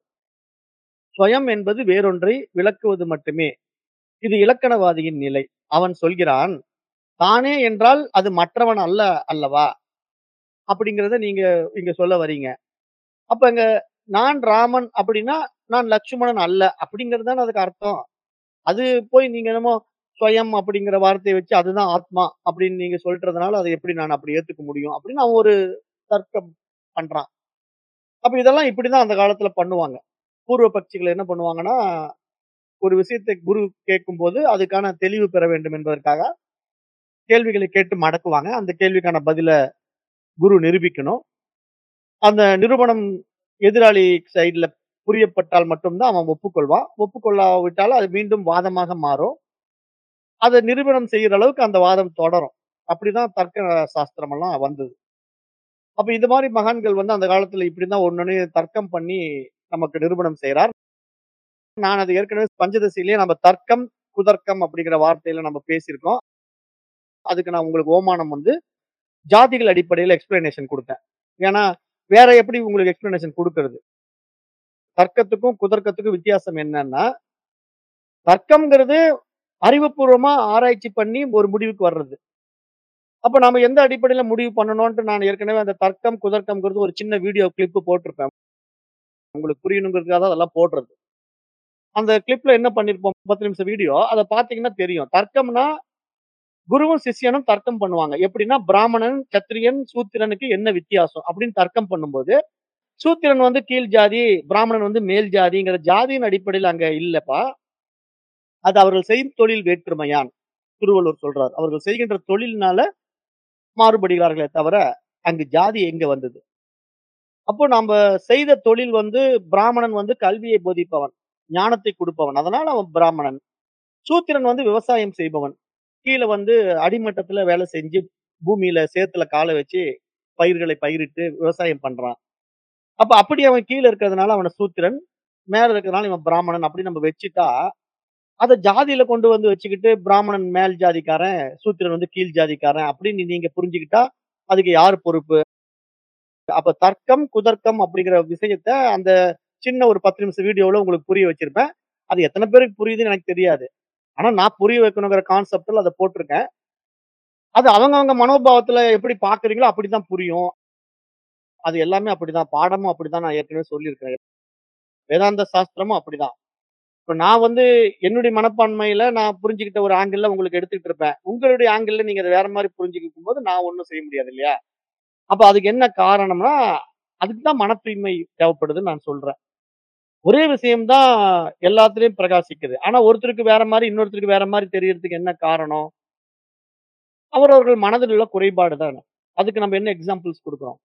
ஸ்வயம் என்பது வேறொன்றை விளக்குவது மட்டுமே. இது இலக்கணவாதியின் நிலை. அவன் சொல்கிறான், தானே என்றால் அது மற்றவன் அல்ல அல்லவா? அப்படிங்கிறத நீங்க இங்க சொல்ல வரீங்க. அப்ப இங்க நான் ராமன் அப்படின்னா, நான் லட்சுமணன் அல்ல அப்படிங்கிறது தானே அதுக்கு அர்த்தம். அது போய் நீங்க என்னமோ ஸ்வயம் அப்படிங்கிற வார்த்தைய வச்சு அதுதான் ஆத்மா அப்படின்னு நீங்க சொல்றதுனால, அத எப்படி நான் அப்படி ஏத்துக்க முடியும்? அப்படின்னு அவன் ஒரு தர்க்கம் பண்றான். அப்ப இதெல்லாம் இப்படிதான் அந்த காலத்துல பண்ணுவாங்க. பூர்வ பக்ஷிகள் என்ன பண்ணுவாங்கன்னா, ஒரு விஷயத்தை குரு கேட்கும்போது, அதுக்கான தெளிவு பெற வேண்டும் என்பதற்காக, கேள்விகளை கேட்டு மடக்குவாங்க. அந்த கேள்விக்கான பதில குரு நிரூபிக்கணும். அந்த நிரூபணம் எதிராளி சைடுல புரியப்பட்டால் மட்டும் தான் அவன் ஒப்புக்கொள்வான். ஒப்புக்கொள்ளாவிட்டால் அது மீண்டும் வாதமாக மாறும். அத நிரூபணம் செய்யற அளவுக்கு அந்த வாதம் தொடரும். அப்படிதான் தர்க்க சாஸ்திரம் எல்லாம் வந்தது. அப்ப இந்த மாரி மகான்கள் வந்து அந்த காலத்துல இப்படிதான் ஒண்ணொண்ணையும் தர்க்கம் பண்ணி நமக்கு நிரூபணம் செய்றார். நான் அது ஏற்கனவே பஞ்சதசியிலேயே நம்ம தர்க்கம், குதர்க்கம் அப்படிங்கிற வார்த்தையில நம்ம பேசியிருக்கோம். அதுக்கு நான் உங்களுக்கு ஓமானம் வந்து ஜாதிகள் அடிப்படையில எக்ஸ்பிளனேஷன் குடுத்தேன். ஏன்னா, வேற எப்படி உங்களுக்கு எக்ஸ்பிளனேஷன் குடுக்கறது? தர்க்கத்துக்கும், குதர்க்கத்துக்கும் வித்தியாசம் என்னன்னா, தர்க்கம்ங்கிறது அறிவுபூர்வமா ஆராய்ச்சி பண்ணி ஒரு முடிவுக்கு வர்றது. அப்ப நாம எந்த அடிப்படையில முடிவு பண்ணணும்ன்ட்டு நான் ஏற்கனவே அந்த தர்க்கம், குதர்க்கம்ங்கிறது ஒரு சின்ன வீடியோ கிளிப் போட்டிருப்பேன். உங்களுக்கு புரியணுங்கிறதுக்காக தான் அதெல்லாம் போடுறது. அந்த கிளிப்ல என்ன பண்ணியிருப்போம் 10 நிமிஷம் வீடியோ. அத பார்த்தீங்கன்னா தெரியும். தர்க்கம்னா, குருவும் சிஷ்யனும் தர்க்கம் பண்ணுவாங்க. எப்படின்னா, பிராமணன், சத்திரியன், சூத்திரனுக்கு என்ன வித்தியாசம் அப்படின்னு தர்க்கம் பண்ணும்போது, சூத்திரன் வந்து கீழ் ஜாதி, பிராமணன் வந்து மேல் ஜாதிங்கிற ஜாதியின் அடிப்படையில அங்க இல்லப்பா. அது அவர்கள் செய்யும் தொழில் வேற்றுமையான். திருவள்ளுவர் சொல்றார். அவர்கள் செய்கின்ற தொழில்னால மாறுபடுகிறார்களே தவிர, அங்கு ஜாதி எங்க வந்தது? அப்போ நம்ப செய்த தொழில் வந்து பிராமணன் வந்து கல்வியை போதிப்பவன். ஞானத்தை குடுப்பவன். அதனால அவன் பிராமணன். சூத்திரன் வந்து விவசாயம் செய்பவன். கீழ வந்து அடிமட்டத்துல வேலை செஞ்சு, பூமியில சேத்துல கால வச்சு பயிர்களை பயிரிட்டு விவசாயம் பண்றான். அப்ப அப்படி அவன் கீழ இருக்கிறதுனால அவன சூத்திரன், மேல இருக்கிறதுனால இவன் பிராமணன் அப்படின்னு நம்ம வச்சுட்டா, அத ஜாதியில கொண்டு வந்து வச்சுக்கிட்டு பிராமணன் மேல் ஜாதிக்காரன், சூத்திரன் வந்து கீழ் ஜாதிக்காரன் அப்படின்னு நீங்க புரிஞ்சுக்கிட்டா, அதுக்கு யாரு பொறுப்பு? அப்ப தர்க்கம், குதர்க்கம் அப்படிங்கிற விஷயத்த அந்த சின்ன ஒரு 10 நிமிஷம் வீடியோல உங்களுக்கு புரிய வச்சிருப்பேன். அது எத்தன பேருக்கு புரியுதுன்னு எனக்கு தெரியாது. ஆனா நான் புரிய வைக்கணுங்கிற கான்செப்ட்ல அத போட்டிருக்கேன். அது அவங்கவங்க மனோபாவத்துல எப்படி பார்க்குறீங்களோ அப்படித்தான் புரியும். அது எல்லாமே அப்படிதான். பாடமும் அப்படிதான் நான் ஏற்கனவே சொல்லியிருக்கிறேன். வேதாந்த சாஸ்திரமும் அப்படிதான். இப்ப நான் வந்து என்னுடைய மனப்பான்மையில நான் புரிஞ்சுகிட்ட ஒரு ஆங்கிள்ல உங்களுக்கு எடுத்துட்டு இருப்பேன். உங்களுடைய ஆங்கிள்ல நீங்க அத வேற மாரி புரிஞ்சுக்கும்போது நான் ஒண்ணும் செய்ய முடியாது இல்லையா? அப்ப அதுக்கு என்ன காரணம்னா, அதுக்கு தான் மன தூய்மை தேவைப்படுதுன்னு நான் சொல்றேன். ஒரே விஷயம் தான் எல்லாத்துலயும் பிரகாசிக்குது. ஆனா ஒருத்தருக்கு வேற மாரி, இன்னொருத்தருக்கு வேற மாரி தெரியறதுக்கு என்ன காரணம்? அவரவர்கள் மனதில் உள்ள குறைபாடு தான. அதுக்கு நம்ம என்ன எக்ஸாம்பிள்ஸ் குடுக்குறோம்?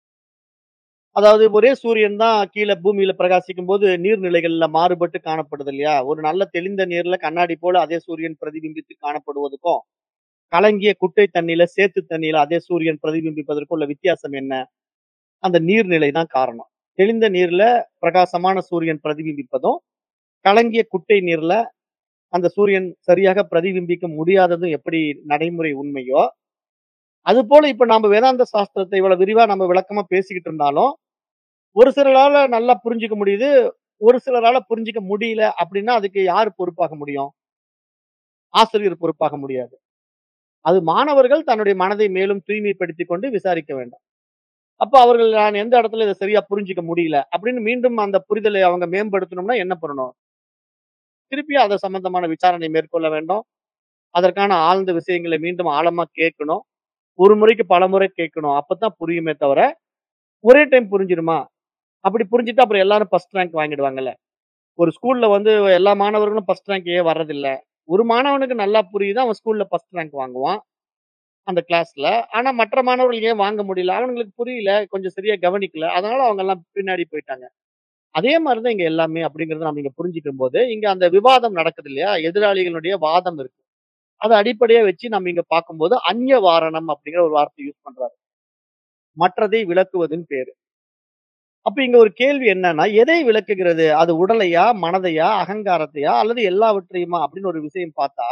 அதாவது ஒரே சூரியன் தான் கீழ பூமியில பிரகாசிக்கும்போது, நீர்நிலைகள்ல மாறுபட்டு காணப்படுது இல்லையா? ஒரு நல்ல தெளிந்த நீர்ல கண்ணாடி போல அதே சூரியன் பிரதிபிம்பித்து காணப்படுவதுக்கும், கலங்கிய குட்டை தண்ணீல, சேத்து தண்ணீல அதே சூரியன் பிரதிபிம்பிப்பதற்கும் உள்ள வித்தியாசம் என்ன? அந்த நீர்நிலை தான் காரணம். தெளிந்த நீர்ல பிரகாசமான சூரியன் பிரதிபிம்பிப்பதும், கலங்கிய குட்டை நீர்ல அந்த சூரியன் சரியாக பிரதிபிம்பிக்க முடியாததும் எப்படி நடைமுறை உண்மையோ, அதுபோல இப்ப நாம வேதாந்த சாஸ்திரத்தை இவ்வளவு விரிவா நம்ம விளக்கமா பேசிக்கிட்டு இருந்தாலும், ஒரு சிலரால நல்லா புரிஞ்சுக்க முடியுது. ஒரு சிலரால புரிஞ்சுக்க முடியல அப்படின்னா, அதுக்கு யாரு பொறுப்பாக முடியும்? ஆசிரியர் பொறுப்பாக முடியாது. அது மாணவர்கள் தன்னுடைய மனதை மேலும் தூய்மைப்படுத்திக் கொண்டு விசாரிக்க வேண்டும். அப்ப அவர்கள் நான் எந்த இடத்துல இத சரியா புரிஞ்சுக்க முடியல அப்படின்னு மீண்டும் அந்த புரிதலை அவங்க மேம்படுத்தணும்னா என்ன பண்ணணும்? திருப்பி அது சம்பந்தமான விசாரணை மேற்கொள்ள வேண்டும். அதற்கான ஆழ்ந்த விஷயங்களை மீண்டும் ஆழமா கேட்கணும். ஒரு முறைக்கு பலமுறை கேட்கணும். அப்பதான் புரியுமே தவிர, ஒரே டைம் புரிஞ்சிருமா? அப்படி புரிஞ்சுட்டா அப்புறம் எல்லாரும் ஃபர்ஸ்ட் ரேங்க் வாங்கிடுவாங்கல்ல. ஒரு ஸ்கூல்ல வந்து எல்லா மாணவர்களும் ஃபர்ஸ்ட் ரேங்க் ஏன் வர்றதில்ல? ஒரு மாணவனுக்கு நல்லா புரியுது. அவன் ஸ்கூல்ல ஃபர்ஸ்ட் ரேங்க் வாங்குவான். அந்த கிளாஸ்ல. ஆனா மற்ற மாணவர்கள் ஏன் வாங்க முடியல? அவனுங்களுக்கு புரியல. கொஞ்சம் சரியா கவனிக்கல. அதனால அவங்க எல்லாம் பின்னாடி போயிட்டாங்க. அதே மாரி தான் இங்க எல்லாமே அப்படிங்கிறத நம்ம இங்க புரிஞ்சுக்கும்போது, இங்க அந்த விவாதம் நடக்குது இல்லையா? எதிராளிகளுடைய வாதம் இருக்கு. அத அடிப்படையா வச்சு நம்ம இங்க பார்க்கும்போது, அந்நியவாரணம் அப்படிங்கிற ஒரு வார்த்தை யூஸ் பண்றாரு. மற்றதை விளக்குவதுன்னு பேரு. அப்ப இங்க ஒரு கேள்வி என்னன்னா, எதை விளக்குகிறது? அது உடலையா? மனதையா? அகங்காரத்தையா? அல்லது எல்லாவற்றையுமா? அப்படின்னு ஒரு விஷயம் பார்த்தா,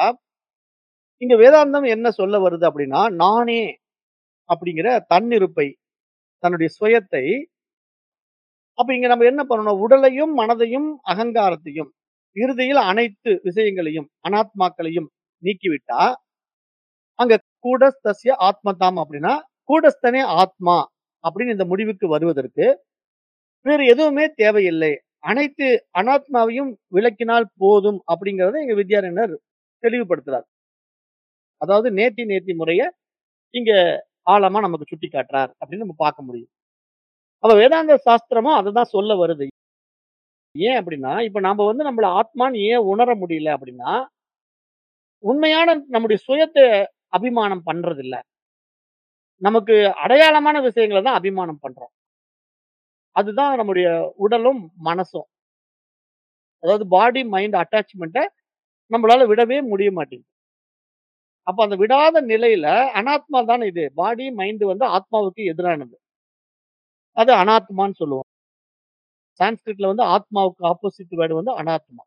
இங்க வேதாந்தம் என்ன சொல்ல வருது அப்படின்னா, நானே அப்படிங்கிற தன்னிருப்பை, தன்னுடைய சுயத்தை அப்ப இங்க நம்ம என்ன பண்ணணும்? உடலையும், மனதையும், அகங்காரத்தையும், இறுதியில் அனைத்து விஷயங்களையும், அனாத்மாக்களையும் நீக்கிவிட்டா, அங்க கூடஸ்தஸ்ய ஆத்மதாம் அப்படின்னா, கூடஸ்தனே ஆத்மா அப்படின்னு இந்த முடிவுக்கு வருவதற்கு, வேறு எதுவுமே தேவையில்லை. அனைத்து அனாத்மாவையும் விளக்கினால் போதும் அப்படிங்கிறத எங்க வித்யாரண்யர் தெளிவுபடுத்துறார். அதாவது நேத்தி நேத்தி முறைய இங்க ஆழமா நமக்கு சுட்டி காட்டுறார் அப்படின்னு நம்ம பார்க்க முடியும். அப்ப வேதாந்த சாஸ்திரமும் அததான் சொல்ல வருது. ஏன் அப்படின்னா, இப்ப நாம வந்து நம்மள ஆத்மான்னு ஏன் உணர முடியல அப்படின்னா, உண்மையான நம்முடைய சுயத்த அபிமானம் பண்றதில்ல. நமக்கு அடையாளமான விஷயங்கள தான் அபிமானம் பண்றோம். அதுதான் நம்முடைய உடலும், மனசும். அதாவது பாடி, மைண்ட் அட்டாச்மென்ட்ட நம்மளால விடவே முடிய மாட்டேங்குது. அப்ப அந்த விடாத நிலையில அனாத்மா தானே இது. பாடி, மைண்ட் வந்து ஆத்மாவுக்கு எதிரானது. அது அனாத்மான்னு சொல்லுவோம். சான்ஸ்கிரிட்ல வந்து ஆத்மாவுக்கு ஆப்போசிட் வேர்ட் வந்து அனாத்மா.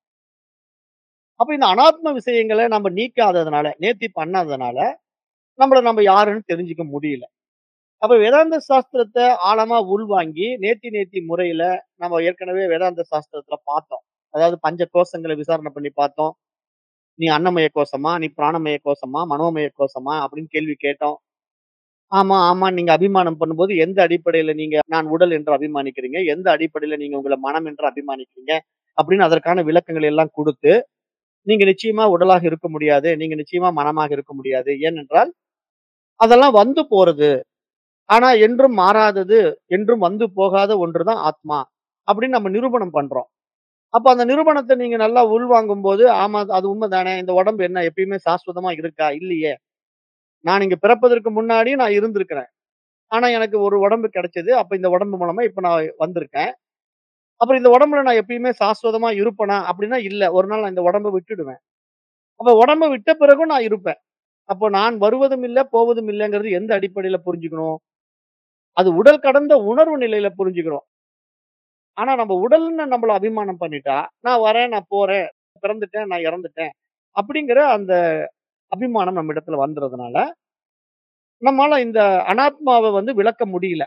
அப்ப இந்த அனாத்ம விஷயங்கள நம்ம நீக்காததுனால, நேர்த்தி பண்ணாததுனால, நம்மள நம்ம யாருன்னு தெரிஞ்சுக்க முடியல. அப்ப வேதாந்த சாஸ்திரத்த ஆழமா உள்வாங்கி, நேர்த்தி நேர்த்தி முறையில நம்ம ஏற்கனவே வேதாந்த சாஸ்திரத்துல பார்த்தோம். அதாவது பஞ்ச கோஷங்கள விசாரணை பண்ணி பார்த்தோம். நீ அன்னமய கோஷமா? நீ பிராணமய கோஷமா? மனோமய கோஷமா? அப்படின்னு கேள்வி கேட்டோம். ஆமா, ஆமா. நீங்க அபிமானம் பண்ணும்போது எந்த அடிப்படையில நீங்க நான் உடல் என்று அபிமானிக்கிறீங்க? எந்த அடிப்படையில நீங்க உங்கள மனம் என்று அபிமானிக்கிறீங்க? அப்படின்னு அதற்கான விளக்கங்கள் எல்லாம் குடுத்து, நீங்க நிச்சயமா உடலாக இருக்க முடியாது. நீங்க நிச்சயமா மனமாக இருக்க முடியாது. ஏனென்றால், அதெல்லாம் வந்து போறது. ஆனா என்றும் மாறாதது, என்றும் வந்து போகாத ஒன்று தான் ஆத்மா. அப்படின்னு நம்ம நிரூபணம் பண்றோம். அப்ப அந்த நிரூபணத்த நீங்க நல்லா உள்வாங்கும்போது, ஆமா அது உண்மைதானே. இந்த உடம்பு என்ன எப்பயுமே சாஸ்வதமா இருக்கா? இல்லையே. நான் இங்க பிறப்பதற்கு முன்னாடி நான் இருந்திருக்கிறேன். ஆனா எனக்கு ஒரு உடம்பு கிடைச்சது. அப்ப இந்த உடம்பு மூலமா இப்ப நான் வந்திருக்கேன். அப்புறம் இந்த உடம்புல நான் எப்பயுமே சாஸ்வதமா இருப்பனா? அப்படின்னா இல்ல. ஒரு நாள் நான் இந்த உடம்ப விட்டுடுவேன். அப்ப உடம்ப விட்ட பிறகும் நான் இருப்பேன். அப்போ நான் வருவதும் இல்ல, போவதும் இல்லங்கிறது எந்த அடிப்படையில புரிஞ்சுக்கணும்? அது உடல் கடந்த உணர்வு நிலையில புரிஞ்சுக்கிறோம். ஆனா நம்ம உடல்ன்னு நம்மள அபிமானம் பண்ணிட்டா, நான் வரேன், நான் போறேன், பிறந்துட்டேன், நான் இறந்துட்டேன். அப்படிங்கிற அந்த அபிமானம் நம்ம இடத்துல வந்துறதுனால, நம்மால இந்த அனாத்மாவ வந்து விளக்க முடியல.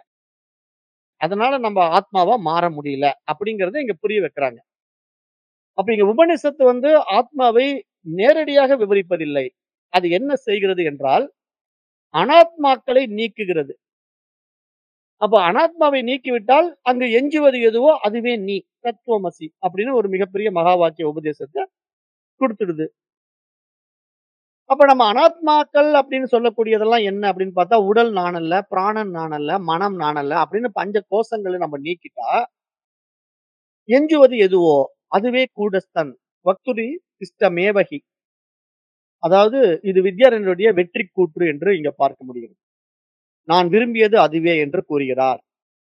அதனால நம்ம ஆத்மாவா மாற முடியல. அப்படிங்கிறத இங்க புரிய வைக்கிறாங்க. அப்ப இங்க உபனிஷத்து வந்து ஆத்மாவை நேரடியாக விவரிப்பதில்லை. அது என்ன செய்கிறது என்றால், அனாத்மாக்களை நீக்குகிறது. அப்ப அனாத்மாவை நீக்கிவிட்டால், அங்கு எஞ்சுவது எதுவோ அதுவே நீ. தத்துவமசி. அப்படின்னு ஒரு மிகப்பெரிய மகா வாக்கிய உபதேசத்த குடுத்துடுது. அப்ப நம்ம அனாத்மாக்கள் அப்படின்னு சொல்லக்கூடியதெல்லாம் என்ன அப்படின்னு பார்த்தா, உடல் நான் அல்ல, பிராணன் நான் அல்ல, மனம் நான் அல்ல அப்படின்னு பஞ்ச கோஷங்கள நம்ம நீக்கிட்டா, எஞ்சுவது எதுவோ அதுவே கூடஸ்தன். வக்துரி இஷ்டமேவஹி. அதாவது இது வித்யாரண்யருடைய வெற்றி கூற்று என்று இங்க பார்க்க முடிகிறது. நான் விரும்பியது அதுவே என்று கூறுகிறார்.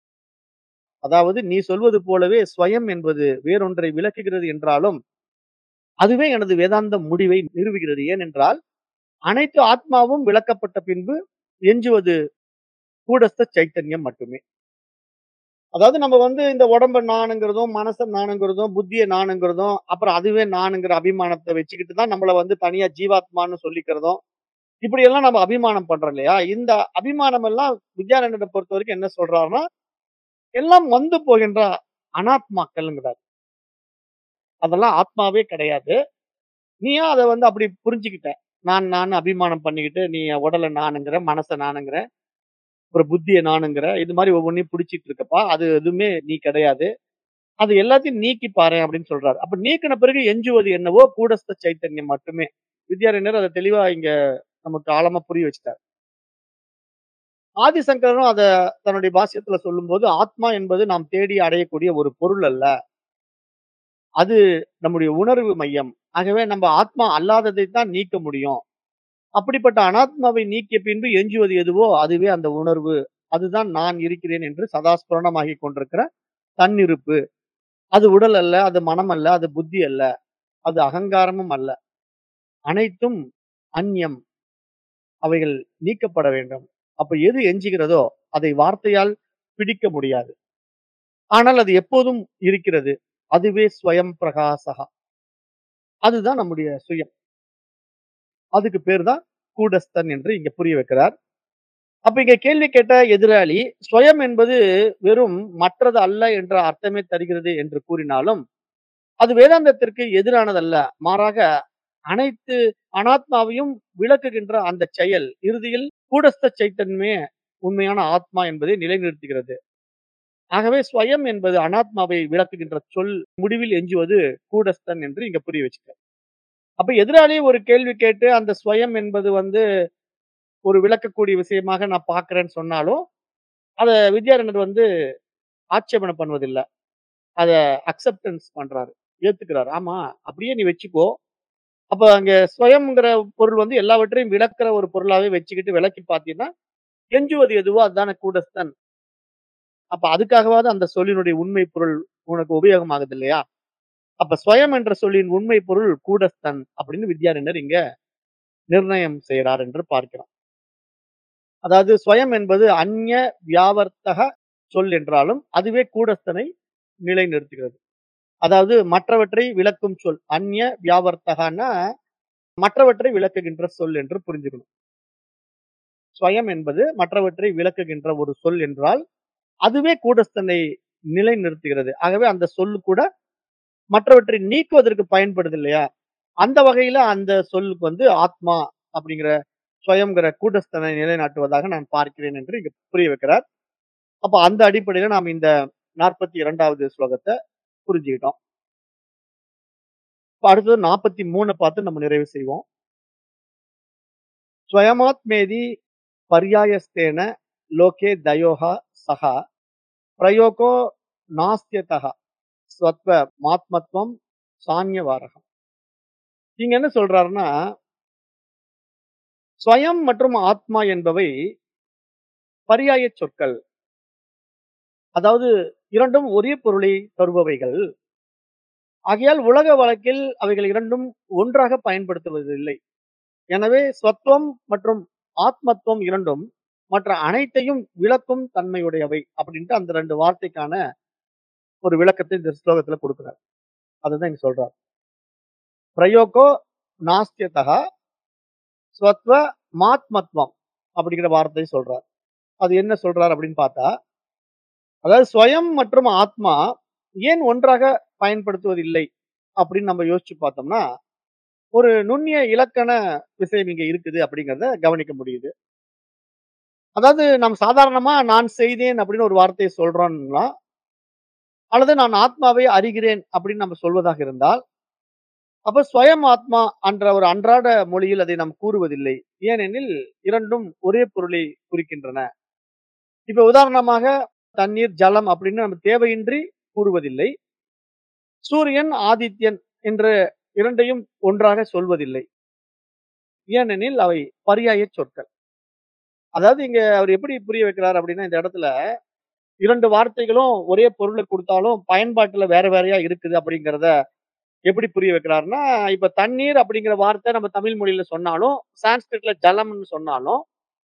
அதாவது நீ சொல்வது போலவே ஸ்வயம் என்பது வேறொன்றை விளக்குகிறது என்றாலும், அதுவே எனது வேதாந்த முடிவை நிறுவுகிறது. ஏனென்றால், அனைத்து ஆத்மாவும் விளக்கப்பட்ட பின்பு எஞ்சுவது கூடஸ்த சைத்தன்யம் மட்டுமே. அதாவது நம்ம வந்து இந்த உடம்ப நானுங்கிறதும், மனச நானுங்கிறதும், புத்திய நானுங்கிறதும், அப்புறம் அதுவே நானுங்கிற அபிமானத்த வச்சுக்கிட்டு தான் நம்மள வந்து தனியா ஜீவாத்மான்னு சொல்லிக்கிறதும், இப்படியெல்லாம் நம்ம அபிமானம் பண்றோம் இல்லையா? இந்த அபிமானம் எல்லாம் வித்யாரண்யர பொறுத்தவரைக்கும் என்ன சொல்றாருன்னா, எல்லாம் வந்து போகின்ற அனாத்மாக்கள்ங்கிறார். அதெல்லாம் ஆத்மாவே கிடையாது. நீ ஏன் அத வந்து அப்படி புரிஞ்சுக்கிட்ட? நான் நான் அபிமானம் பண்ணிக்கிட்டு, நீ உடல நானுங்கிற, மனச நானுங்கிற, அப்புறம் புத்திய நானுங்கிற, இது மாரி ஒவ்வொன்னையும் புடிச்சிட்டு இருக்கப்பா. அது எதுவுமே நீ கிடையாது. அது எல்லாத்தையும் நீக்கி பாரேன் அப்படின்னு சொல்றாரு. அப்ப நீக்கின பிறகு எஞ்சுவது என்னவோ கூடஸ்த சைத்தன்யம் மட்டுமே. வித்யாரண்யர் அத தெளிவா இங்க நமக்கு ஆழமா புரிய வச்சுட்டார். ஆதிசங்கரரும் அத தன்னுடைய பாஷ்யத்துல சொல்லும்போது, ஆத்மா என்பது நாம் தேடி அடையக்கூடிய ஒரு பொருள் அல்ல. அது நம்முடைய உணர்வு மையம். ஆகவே நம்ம ஆத்மா அல்லாததை தான் நீக்க முடியும். அப்படிப்பட்ட அனாத்மாவை நீக்கிய பின்பு எஞ்சுவது எதுவோ அதுவே அந்த உணர்வு. அதுதான் நான் இருக்கிறேன் என்று சதா ஸ்புரணமாகிக் கொண்டிருக்கிற தன்னிருப்பு. அது உடல் அல்ல, அது மனம் அல்ல, அது புத்தி அல்ல, அது அகங்காரமும் அல்ல. அனைத்தும் அந்நியம். அவைகள் நீக்கப்பட வேண்டும். அப்ப எது எஞ்சுகிறதோ, அதை வார்த்தையால் பிடிக்க முடியாது. ஆனால் அது எப்போதும் இருக்கிறது. அதுவே ஸ்வயம் பிரகாசஹா. அதுதான் நம்முடைய சுயம். அதுக்கு பேர் தான் கூடஸ்தன் என்று இங்க புரிய வைக்கிறார். அப்ப இங்க கேள்வி கேட்ட எதிராளி, ஸ்வயம் என்பது வெறும் மற்றது அல்ல என்ற அர்த்தமே தருகிறது என்று கூறினாலும், அது வேதாந்தத்திற்கு எதிரானதல்ல. மாறாக அனைத்து அனாத்மாவையும் விளக்குகின்ற அந்த செயல், இறுதியில் கூடஸ்த சைத்தன்யமே உண்மையான ஆத்மா என்பதை நிலைநிறுத்துகிறது. ஆகவே ஸ்வயம் என்பது அனாத்மாவை விளக்குகின்ற சொல். முடிவில் எஞ்சுவது கூடஸ்தன் என்று இங்க புரிய வச்சுட்டார். அப்ப எதிராளி ஒரு கேள்வி கேட்டு, அந்த ஸ்வயம் என்பது வந்து ஒரு விளக்கக்கூடிய விஷயமாக நான் பார்க்கிறேன்னு சொன்னாலும், அத வித்யாரண்யர் வந்து ஆட்சேபனை பண்ணுவதில்ல. அத அக்செப்டன்ஸ் பண்றாரு. ஏத்துக்கிறாரு. ஆமா, அப்படியே நீ வச்சுக்கோ. அப்ப அங்க ஸ்வயம்ங்கிற பொருள் வந்து எல்லாவற்றையும் விளக்குற ஒரு பொருளாவே வச்சுக்கிட்டு விளக்கி பார்த்தீன்னா, எஞ்சுவது எதுவோ அதுதானே கூடஸ்தன். அப்ப அதுக்காகவாவது அந்த சொல்லினுடைய உண்மை பொருள் உனக்கு உபயோகமாகுது இல்லையா? அப்ப ஸ்வயம் என்ற சொல்லின் உண்மை பொருள் கூடஸ்தன் அப்படின்னு வித்யாரண்யர் இங்க நிர்ணயம் செய்றார் என்று பார்க்கிறோம். அதாவது ஸ்வயம் என்பது அந்நிய வியாவர்த்தக சொல் என்றாலும், அதுவே கூடஸ்தனை நிலைநிறுத்துகிறது. அதாவது மற்றவற்றை விளக்கும் சொல். அந்நிய வியாவர்த்தகன்னா, மற்றவற்றை விளக்குகின்ற சொல் என்று புரிஞ்சுக்கணும். ஸ்வயம் என்பது மற்றவற்றை விளக்குகின்ற ஒரு சொல் என்றால், அதுவே கூடஸ்தனை நிலைநிறுத்துகிறது. ஆகவே அந்த சொல் கூட மற்றவற்றை நீக்குவதற்கு பயன்படுது இல்லையா? அந்த வகையில அந்த சொல்லுக்கு வந்து ஆத்மா அப்படிங்கிற ஸ்வயம்ங்கிற கூடஸ்தனை நிலைநாட்டுவதாக நான் பார்க்கிறேன் என்று இங்க புரிய வைக்கிறார். அப்ப அந்த அடிப்படையில நாம் இந்த 42வது ஸ்லோகத்த புரிஞ்சுக்கிட்டோம். இப்ப அடுத்தது 43 பார்த்து நம்ம நிறைவு செய்வோம். ஸ்வயமாத்மேதி பர்யாயஸ்தேன லோகே தயோஹ சஹ பிரயோகோ நாஸ்தியதஹ ஸ்வத்வ மாத்மத்வம் சான்யவாரகம். இங்க என்ன சொல்றாருன்னா, ஸ்வயம் மற்றும் ஆத்மா என்பவை பர்யாயச் சொற்கள். அதாவது இரண்டும் ஒரே பொருளை தருபவைகள். ஆகையால் உலக வழக்கில் அவைகள் இரண்டும் ஒன்றாக பயன்படுத்துவதில்லை. எனவே ஸ்வத்வம் மற்றும் ஆத்மத்துவம் இரண்டும் மற்ற அனைத்தையும் விளக்கும் தன்மையுடையவை அப்படின்ட்டு அந்த 2 வார்த்தைக்கான ஒரு விளக்கத்தை இந்த ஸ்லோகத்துல குடுக்கிறார். அதுதான் இங்க சொல்றார். பிரயோகோ நாஸ்தியதஹ ஸ்வத்வ மாத்மத்வம் அப்படிங்கிற வார்த்தையை சொல்றார். அது என்ன சொல்றார் அப்படின்னு பார்த்தா, அதாவது ஸ்வயம் மற்றும் ஆத்மா ஏன் ஒன்றாக பயன்படுத்துவதில்லை அப்படின்னு நம்ம யோசிச்சு பார்த்தோம்னா, ஒரு நுண்ணிய இலக்கண விஷயம் இங்க இருக்குது அப்படிங்கிறத கவனிக்க முடியுது. அதாவது நாம் சாதாரணமா நான் செய்தேன் அப்படின்னு ஒரு வார்த்தையை சொல்றோம்னா, அல்லது நான் ஆத்மாவை அறிகிறேன் அப்படின்னு நம்ம சொல்வதாக இருந்தால், அப்ப ஸ்வயம் ஆத்மா என்ற ஒரு அன்றாட மொழியில் அதை நாம் கூறுவதில்லை. ஏனெனில் இரண்டும் ஒரே பொருளை குறிக்கின்றன. இப்ப உதாரணமாக தண்ணீர், ஜலம் அப்படின்னு நம்ம தேவையின்றி கூறுவதில்லை. சூரியன், ஆதித்யன் என்ற இரண்டையும் ஒன்றாக சொல்வதில்லை. ஏனெனில் அவை பர்யாயச் சொற்கள். அதாவது இங்க அவர் எப்படி புரிய வைக்கிறார் அப்படின்னா, இந்த இடத்துல 2 வார்த்தைகளும் ஒரே பொருள குடுத்தாலும் பயன்பாட்டுல வேற வேறையா இருக்குது அப்படிங்கிறத எப்படி புரிய வைக்கிறார்னா, இப்ப தண்ணீர் அப்படிங்கிற வார்த்தை நம்ம தமிழ் மொழியில சொன்னாலும், சான்ஸ்கிரிட்ல ஜலம்ன்னு சொன்னாலும்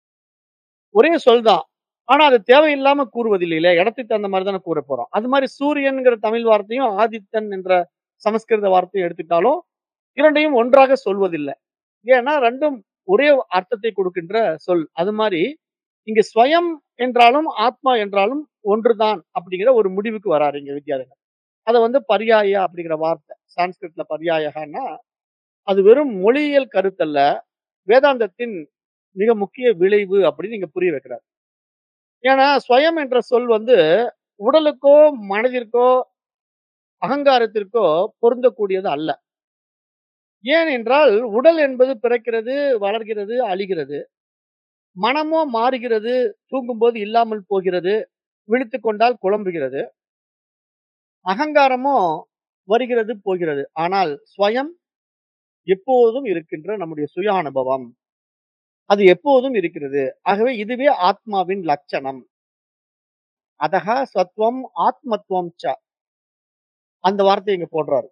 ஒரே சொல் தான். ஆனா அது தேவையில்லாம கூறுவதில்லைல. இடத்துக்கு தகுந்த மாரி தானே கூறப் போறோம். அது மாரி சூரியன்ங்கிற தமிழ் வார்த்தையும், ஆதித்தன் என்ற சமஸ்கிருத வார்த்தையும் எடுத்துக்கிட்டாலும், இரண்டையும் ஒன்றாக சொல்வதில்ல. ஏன்னா 2ம் ஒரே அர்த்தத்தை கொடுக்கின்ற சொல். அது மாரி இங்க ஸ்வயம் என்றாலும், ஆத்மா என்றாலும் ஒன்றுதான் அப்படிங்கிற ஒரு முடிவுக்கு வராரு இங்க வித்யாரண்யர். அத வந்து பர்யாய அப்படிங்கிற வார்த்தை. சான்ஸ்கிரிட்ல பர்யாயகன்னா, அது வெறும் மொழியியல் கருத்தல்ல. வேதாந்தத்தின் மிக முக்கிய விளைவு அப்படின்னு இங்க புரிய வைக்கிறார். ஏன்னா ஸ்வயம் என்ற சொல் வந்து உடலுக்கோ, மனதிற்கோ, அகங்காரத்திற்கோ பொருந்தக்கூடியது அல்ல. ஏனென்றால் உடல் என்பது பிறக்கிறது, வளர்கிறது, அழிகிறது. மனமோ மாறுகிறது, தூங்கும்போது இல்லாமல் போகிறது, விழித்துக் கொண்டால் குழம்புகிறது. அகங்காரமோ வருகிறது, போகிறது. ஆனால் ஸ்வயம் எப்போதும் இருக்கின்ற நம்முடைய சுய அனுபவம். அது எப்போதும் இருக்கிறது. ஆகவே இதுவே ஆத்மாவின் லட்சணம். அதஹ சத்வம் ஆத்மத்வம் ச. அந்த வார்த்தையை இங்க போடுறாரு.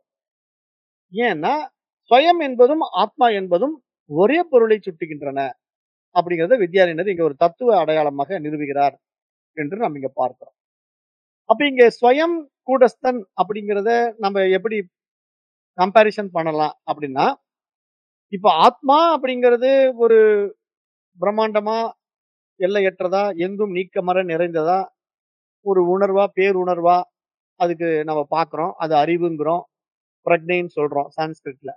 ஏன்னா, ஸ்வயம் என்பதும், ஆத்மா என்பதும் ஒரே பொருளை சுட்டுகின்றன. அப்படிங்கிறத வித்யாரண்யர் இங்க ஒரு தத்துவ அடையாளமாக நிறுவுகிறார் என்று நாம் இங்க பார்க்கிறோம். அப்ப இங்க ஸ்வயம் கூடஸ்தன் அப்படிங்கிறத நம்ம எப்படி கம்பேரிசன் பண்ணலாம் அப்படின்னா, இப்ப ஆத்மா அப்படிங்கிறது ஒரு பிரம்மாண்டமா, எல்லையற்றதா, எங்கும் நீக்கமற நிறைந்ததா, ஒரு உணர்வா, பேருணர்வா அதுக்கு நம்ம பார்க்கிறோம். அது அறிவுங்கிறோம். பிரக்ஞைன்னு சொல்றோம் சான்ஸ்கிரிட்ல.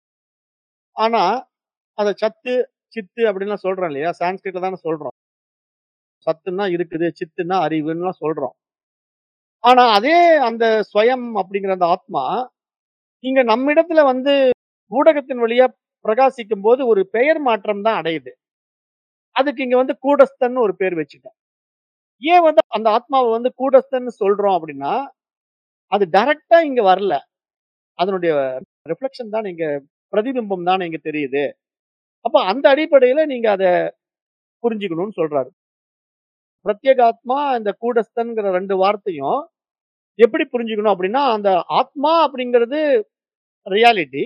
ஆனா, அத சத்து, சித்து அப்படின்லாம் சொல்றோம் இல்லையா? சான்ஸ்கிரிட்ல தானே சொல்றோம். சத்துன்னா இருக்குது, சித்துன்னா அறிவுன்னுலாம் சொல்றோம். ஆனா, அதே அந்த ஸ்வயம் அப்படிங்கிற அந்த ஆத்மா, இங்க நம்மிடத்துல வந்து ஊடகத்தின் வழியா பிரகாசிக்கும்போது ஒரு பெயர் மாற்றம் தான் அடையுது. அதுக்கு இங்க வந்து கூடஸ்தன்னு ஒரு பேர் வச்சுட்டோம். ஏன் வந்து அந்த ஆத்மாவ வந்து கூடஸ்தன்னு சொல்றோம் அப்படின்னா, அது டைரக்ட்டா இங்க வரல. அதனுடைய ரிஃப்ளெக்ஷன் தானே இங்க பிரதிபிம்பம் தானே இங்க தெரியுது. அப்ப அந்த அடிப்படையில நீங்க அத புரிஞ்சுக்கணும்னு சொல்றாரு. பிரத்யேகாத்மா, இந்த கூடஸ்தன்ங்கிற 2 வார்த்தையும் எப்படி புரிஞ்சுக்கணும் அப்படின்னா, அந்த ஆத்மா அப்படிங்கிறது ரியாலிட்டி.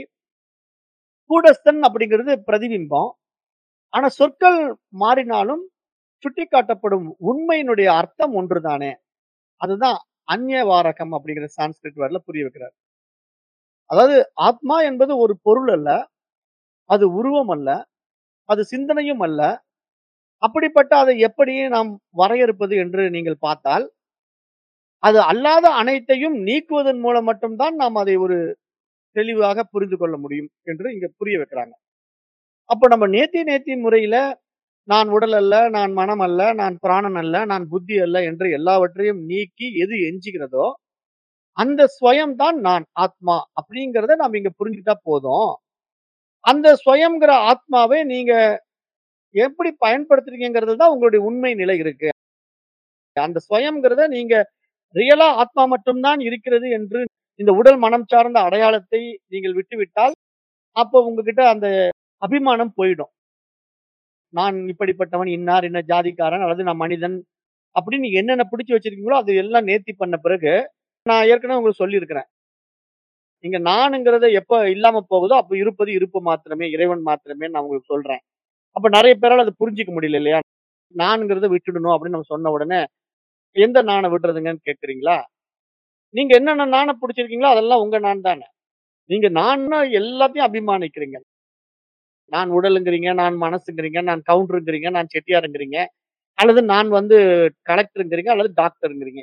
கூடஸ்தன் அப்படிங்கிறது பிரதிபிம்பம். ஆனா சொற்கள் மாறினாலும் சுட்டிக்காட்டப்படும் உண்மையினுடைய அர்த்தம் ஒன்றுதானே. அதுதான் அந்யவாரகம் அப்படிங்கிற சான்ஸ்கிரிட் வேர்ட்ல புரிய வைக்கிறார். அதாவது ஆத்மா என்பது ஒரு பொருள் அல்ல. அது உருவம் அல்ல. அது சிந்தனையும் அல்ல. அப்படிப்பட்ட அதை எப்படி நாம் வரையறுப்பது என்று நீங்கள் பார்த்தால், அது அல்லாத அனைத்தையும் நீக்குவதன் மூலம் மட்டும் தான் நாம் அதை ஒரு தெளிவாக புரிந்து கொள்ள முடியும் என்று இங்க புரிய வைக்கிறாங்க. அப்ப நம்ம நேத்தி நேத்தி முறையில நான் உடல் அல்ல, நான் மனம் அல்ல, நான் பிராணன் அல்ல, நான் புத்தி அல்ல என்று எல்லாவற்றையும் நீக்கி எது எஞ்சுகிறதோ, அந்த ஸ்வயம் தான் நான் ஆத்மா அப்படிங்கிறத நாம இங்க புரிஞ்சுக்கிட்டா போதும். அந்த ஸ்வயம்ங்கிற ஆத்மாவை நீங்க எப்படி பயன்படுத்துறீங்கங்கிறதுல தான் உங்களுடைய உண்மை நிலை இருக்கு. அந்த ஸ்வயம்ங்கிறத நீங்க ரியலா ஆத்மா மட்டும் தான் இருக்கிறது என்று இந்த உடல் மனம் சார்ந்த அடையாளத்தை நீங்கள் விட்டுவிட்டால், அப்போ உங்ககிட்ட அந்த அபிமானம் போயிடும். நான் இப்படிப்பட்டவன், இன்னார் இன்ன ஜாதிக்காரன் அல்லது நான் மனிதன் அப்படின்னு என்னென்ன பிடிச்சு வச்சிருக்கீங்களோ அது எல்லாம் நேர்த்தி பண்ண பிறகு, நான் ஏற்கனவே உங்களுக்கு சொல்லியிருக்கிறேன். இங்க நானுங்கிறத எப்ப இல்லாம போகுதோ, அப்ப இருப்பது இருப்பு மாத்திரமே, இறைவன் மாத்திரமே நான் உங்களுக்கு சொல்றேன். அப்ப நெறைய பேரால அத புரிஞ்சுக்க முடியல இல்லையா? நான்ங்கிறத விட்டுடணும் அப்படின்னு நம்ம சொன்ன உடனே, எந்த நான விடுறதுங்கன்னு கேட்கிறீங்களா? நீங்க என்னென்ன நான புடிச்சிருக்கீங்களோ அதெல்லாம் உங்க நான் தானே. நீங்க நான்னா எல்லாத்தையும் அபிமானிக்கிறீங்க. நான் உடலுங்கிறீங்க, நான் மனசுங்கிறீங்க, நான் கவுண்டருங்கிறீங்க, நான் செட்டியாருங்கிறீங்க. அல்லது நான் வந்து கலெக்டருங்கிறீங்க, அல்லது டாக்டருங்கிறீங்க.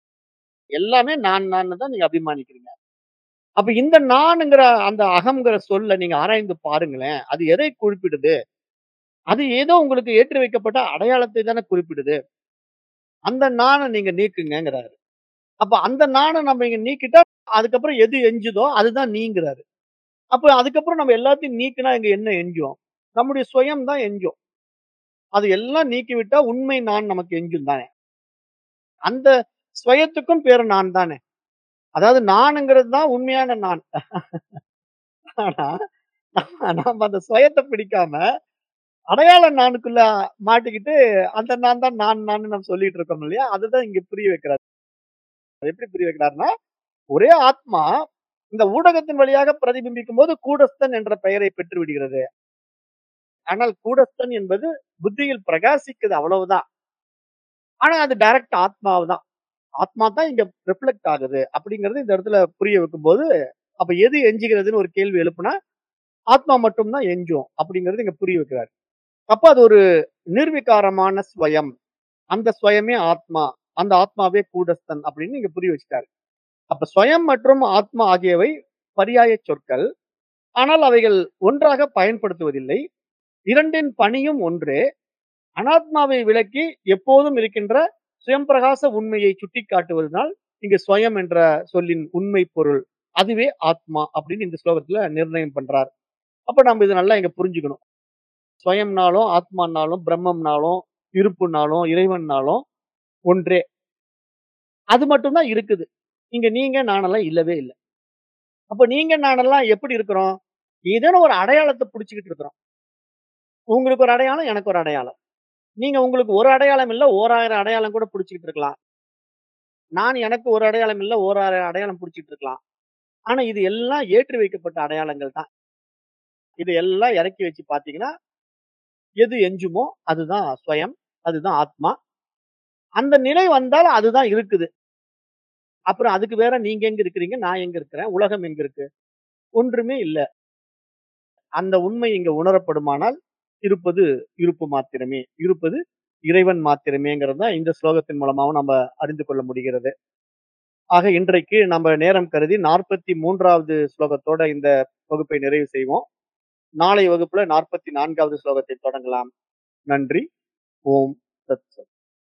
எல்லாமே நான் நான்னு தான் நீங்க அபிமானிக்கிறீங்க. அப்ப இந்த நானுங்கிற அந்த அகம்ங்கிற சொல்ல நீங்க ஆராய்ந்து பாருங்களேன். அது எதை குறிப்பிடுது? அது ஏதோ உங்களுக்கு ஏற்றி வைக்கப்பட்ட அடையாளத்தை தானே குறிப்பிடுது. அந்த நான நீங்க நீக்குங்கங்கிறாரு. அப்ப அந்த நான நம்ம இங்க நீக்கிட்டா, அதுக்கப்புறம் எது எஞ்சுதோ அதுதான் நீங்கிறாரு. அப்ப அதுக்கப்புறம் நம்ம எல்லாத்தையும் நீக்குனா இங்க என்ன எஞ்சும்? நம்முடைய சுயம் தான் எஞ்சும். அது எல்லாம் நீக்கிவிட்டா உண்மை நான் நமக்கு எஞ்சும் தானே. அந்த ஸ்வயத்துக்கும் பேரு நான் தானே. அதாவது நானுங்கிறது தான் உண்மையான நான். ஆனா, நாம அந்த சுயத்த பிடிக்காம, அடையாள நானுக்குள்ள மாட்டிக்கிட்டு, அந்த நான் தான் நான் நான்னு நம்ம சொல்லிட்டு இருக்கோம் இல்லையா? அதுதான் இங்க புரிய வைக்கிறார். அது எப்படி புரிய வைக்கிறார்ன்னா, ஒரே ஆத்மா இந்த ஊடகத்தின் வழியாக பிரதிபிம்பிக்கும்போது கூடஸ்தன் என்ற பெயரை பெற்று விடுகிறது. ஆனால் கூடஸ்தன் என்பது புத்தியில் பிரகாசிக்குது அவ்வளவுதான். ஆனா அது டைரக்ட் ஆத்மாவு தான். ஆத்மா தான் இங்க ரிஃப்ளெக்ட் ஆகுது. அப்படிங்கிறது இந்த இடத்துல புரிய வைக்கும்போது, அப்ப எது எஞ்சுகிறதுன்னு ஒரு கேள்வி எழுப்புனா, ஆத்மா மட்டும் தான் எஞ்சும். அப்படிங்கிறது இங்க புரிய வைக்கிறார். அப்ப அது ஒரு நிர்விகாரமான ஸ்வயம். அந்த ஸ்வயமே ஆத்மா. அந்த ஆத்மாவே கூடஸ்தன் அப்படின்னு இங்க புரிய வச்சுட்டாரு. அப்ப ஸ்வயம் மற்றும் ஆத்மா ஆகியவை பரியாய சொற்கள். ஆனால் அவைகள் ஒன்றாக பயன்படுத்துவதில்லை. இரண்டின் பணியும் ஒன்றே. அனாத்மாவை விலக்கி எப்போதும் இருக்கின்ற சுயம்பிரகாச உண்மையை சுட்டிக்காட்டுவதனால், இங்க ஸ்வயம் என்ற சொல்லின் உண்மை பொருள். அதுவே ஆத்மா அப்படின்னு இந்த ஸ்லோகத்துல நிர்ணயம் பண்றார். அப்ப நம்ம இத நல்லா இங்க புரிஞ்சுக்கணும். ஸ்வயம்னாலும், ஆத்மானாலும், பிரம்மம்னாலும், இருப்புனாலும், இறைவன்னாலும் ஒன்றே. அது மட்டும் தான் இருக்குது. இங்க நீங்க, நானெல்லாம் இல்லவே இல்ல. அப்ப நீங்க, நானெல்லாம் எப்படி இருக்கிறோம்? ஏதேனும் ஒரு அடையாளத்த புடிச்சுக்கிட்டு இருக்கிறோம். உங்களுக்கு ஒரு அடையாளம், எனக்கு ஒரு அடையாளம். நீங்க உங்களுக்கு ஒரு அடையாளம் இல்ல, ஓராயிரம் அடையாளம் கூட புடிச்சுக்கிட்டு இருக்கலாம். நான் எனக்கு ஒரு அடையாளம் இல்ல, ஓராயிரம் அடையாளம் புடிச்சுக்கிட்டு இருக்கலாம். ஆனா இது எல்லாம் ஏற்றி வைக்கப்பட்ட அடையாளங்கள் தான். இது எல்லாம் இறக்கி வச்சு பார்த்தீங்கன்னா, எது எஞ்சுமோ அதுதான் ஸ்வயம். அதுதான் ஆத்மா. அந்த நிலை வந்தால் அதுதான் இருக்குது. அப்புறம் அதுக்கு வேற நீங்க எங்க இருக்கிறீங்க? நான் எங்க இருக்கிறேன்? உலகம் எங்க இருக்கு? ஒன்றுமே இல்ல. அந்த உண்மை இங்க உணரப்படுமானால், இருப்பது இருப்பு மாத்திரமே. இருப்பது இறைவன் மாத்திரமேங்கிறது தான் இந்த ஸ்லோகத்தின் மூலமாவும் நம்ம அறிந்து கொள்ள முடிகிறது. ஆக இன்றைக்கு நம்ம நேரம் கருதி 43வது ஸ்லோகத்தோட இந்த வகுப்பை நிறைவு செய்வோம். நாளை வகுப்புல 44வது ஸ்லோகத்தை தொடங்கலாம். நன்றி. ஓம் தத் சத்.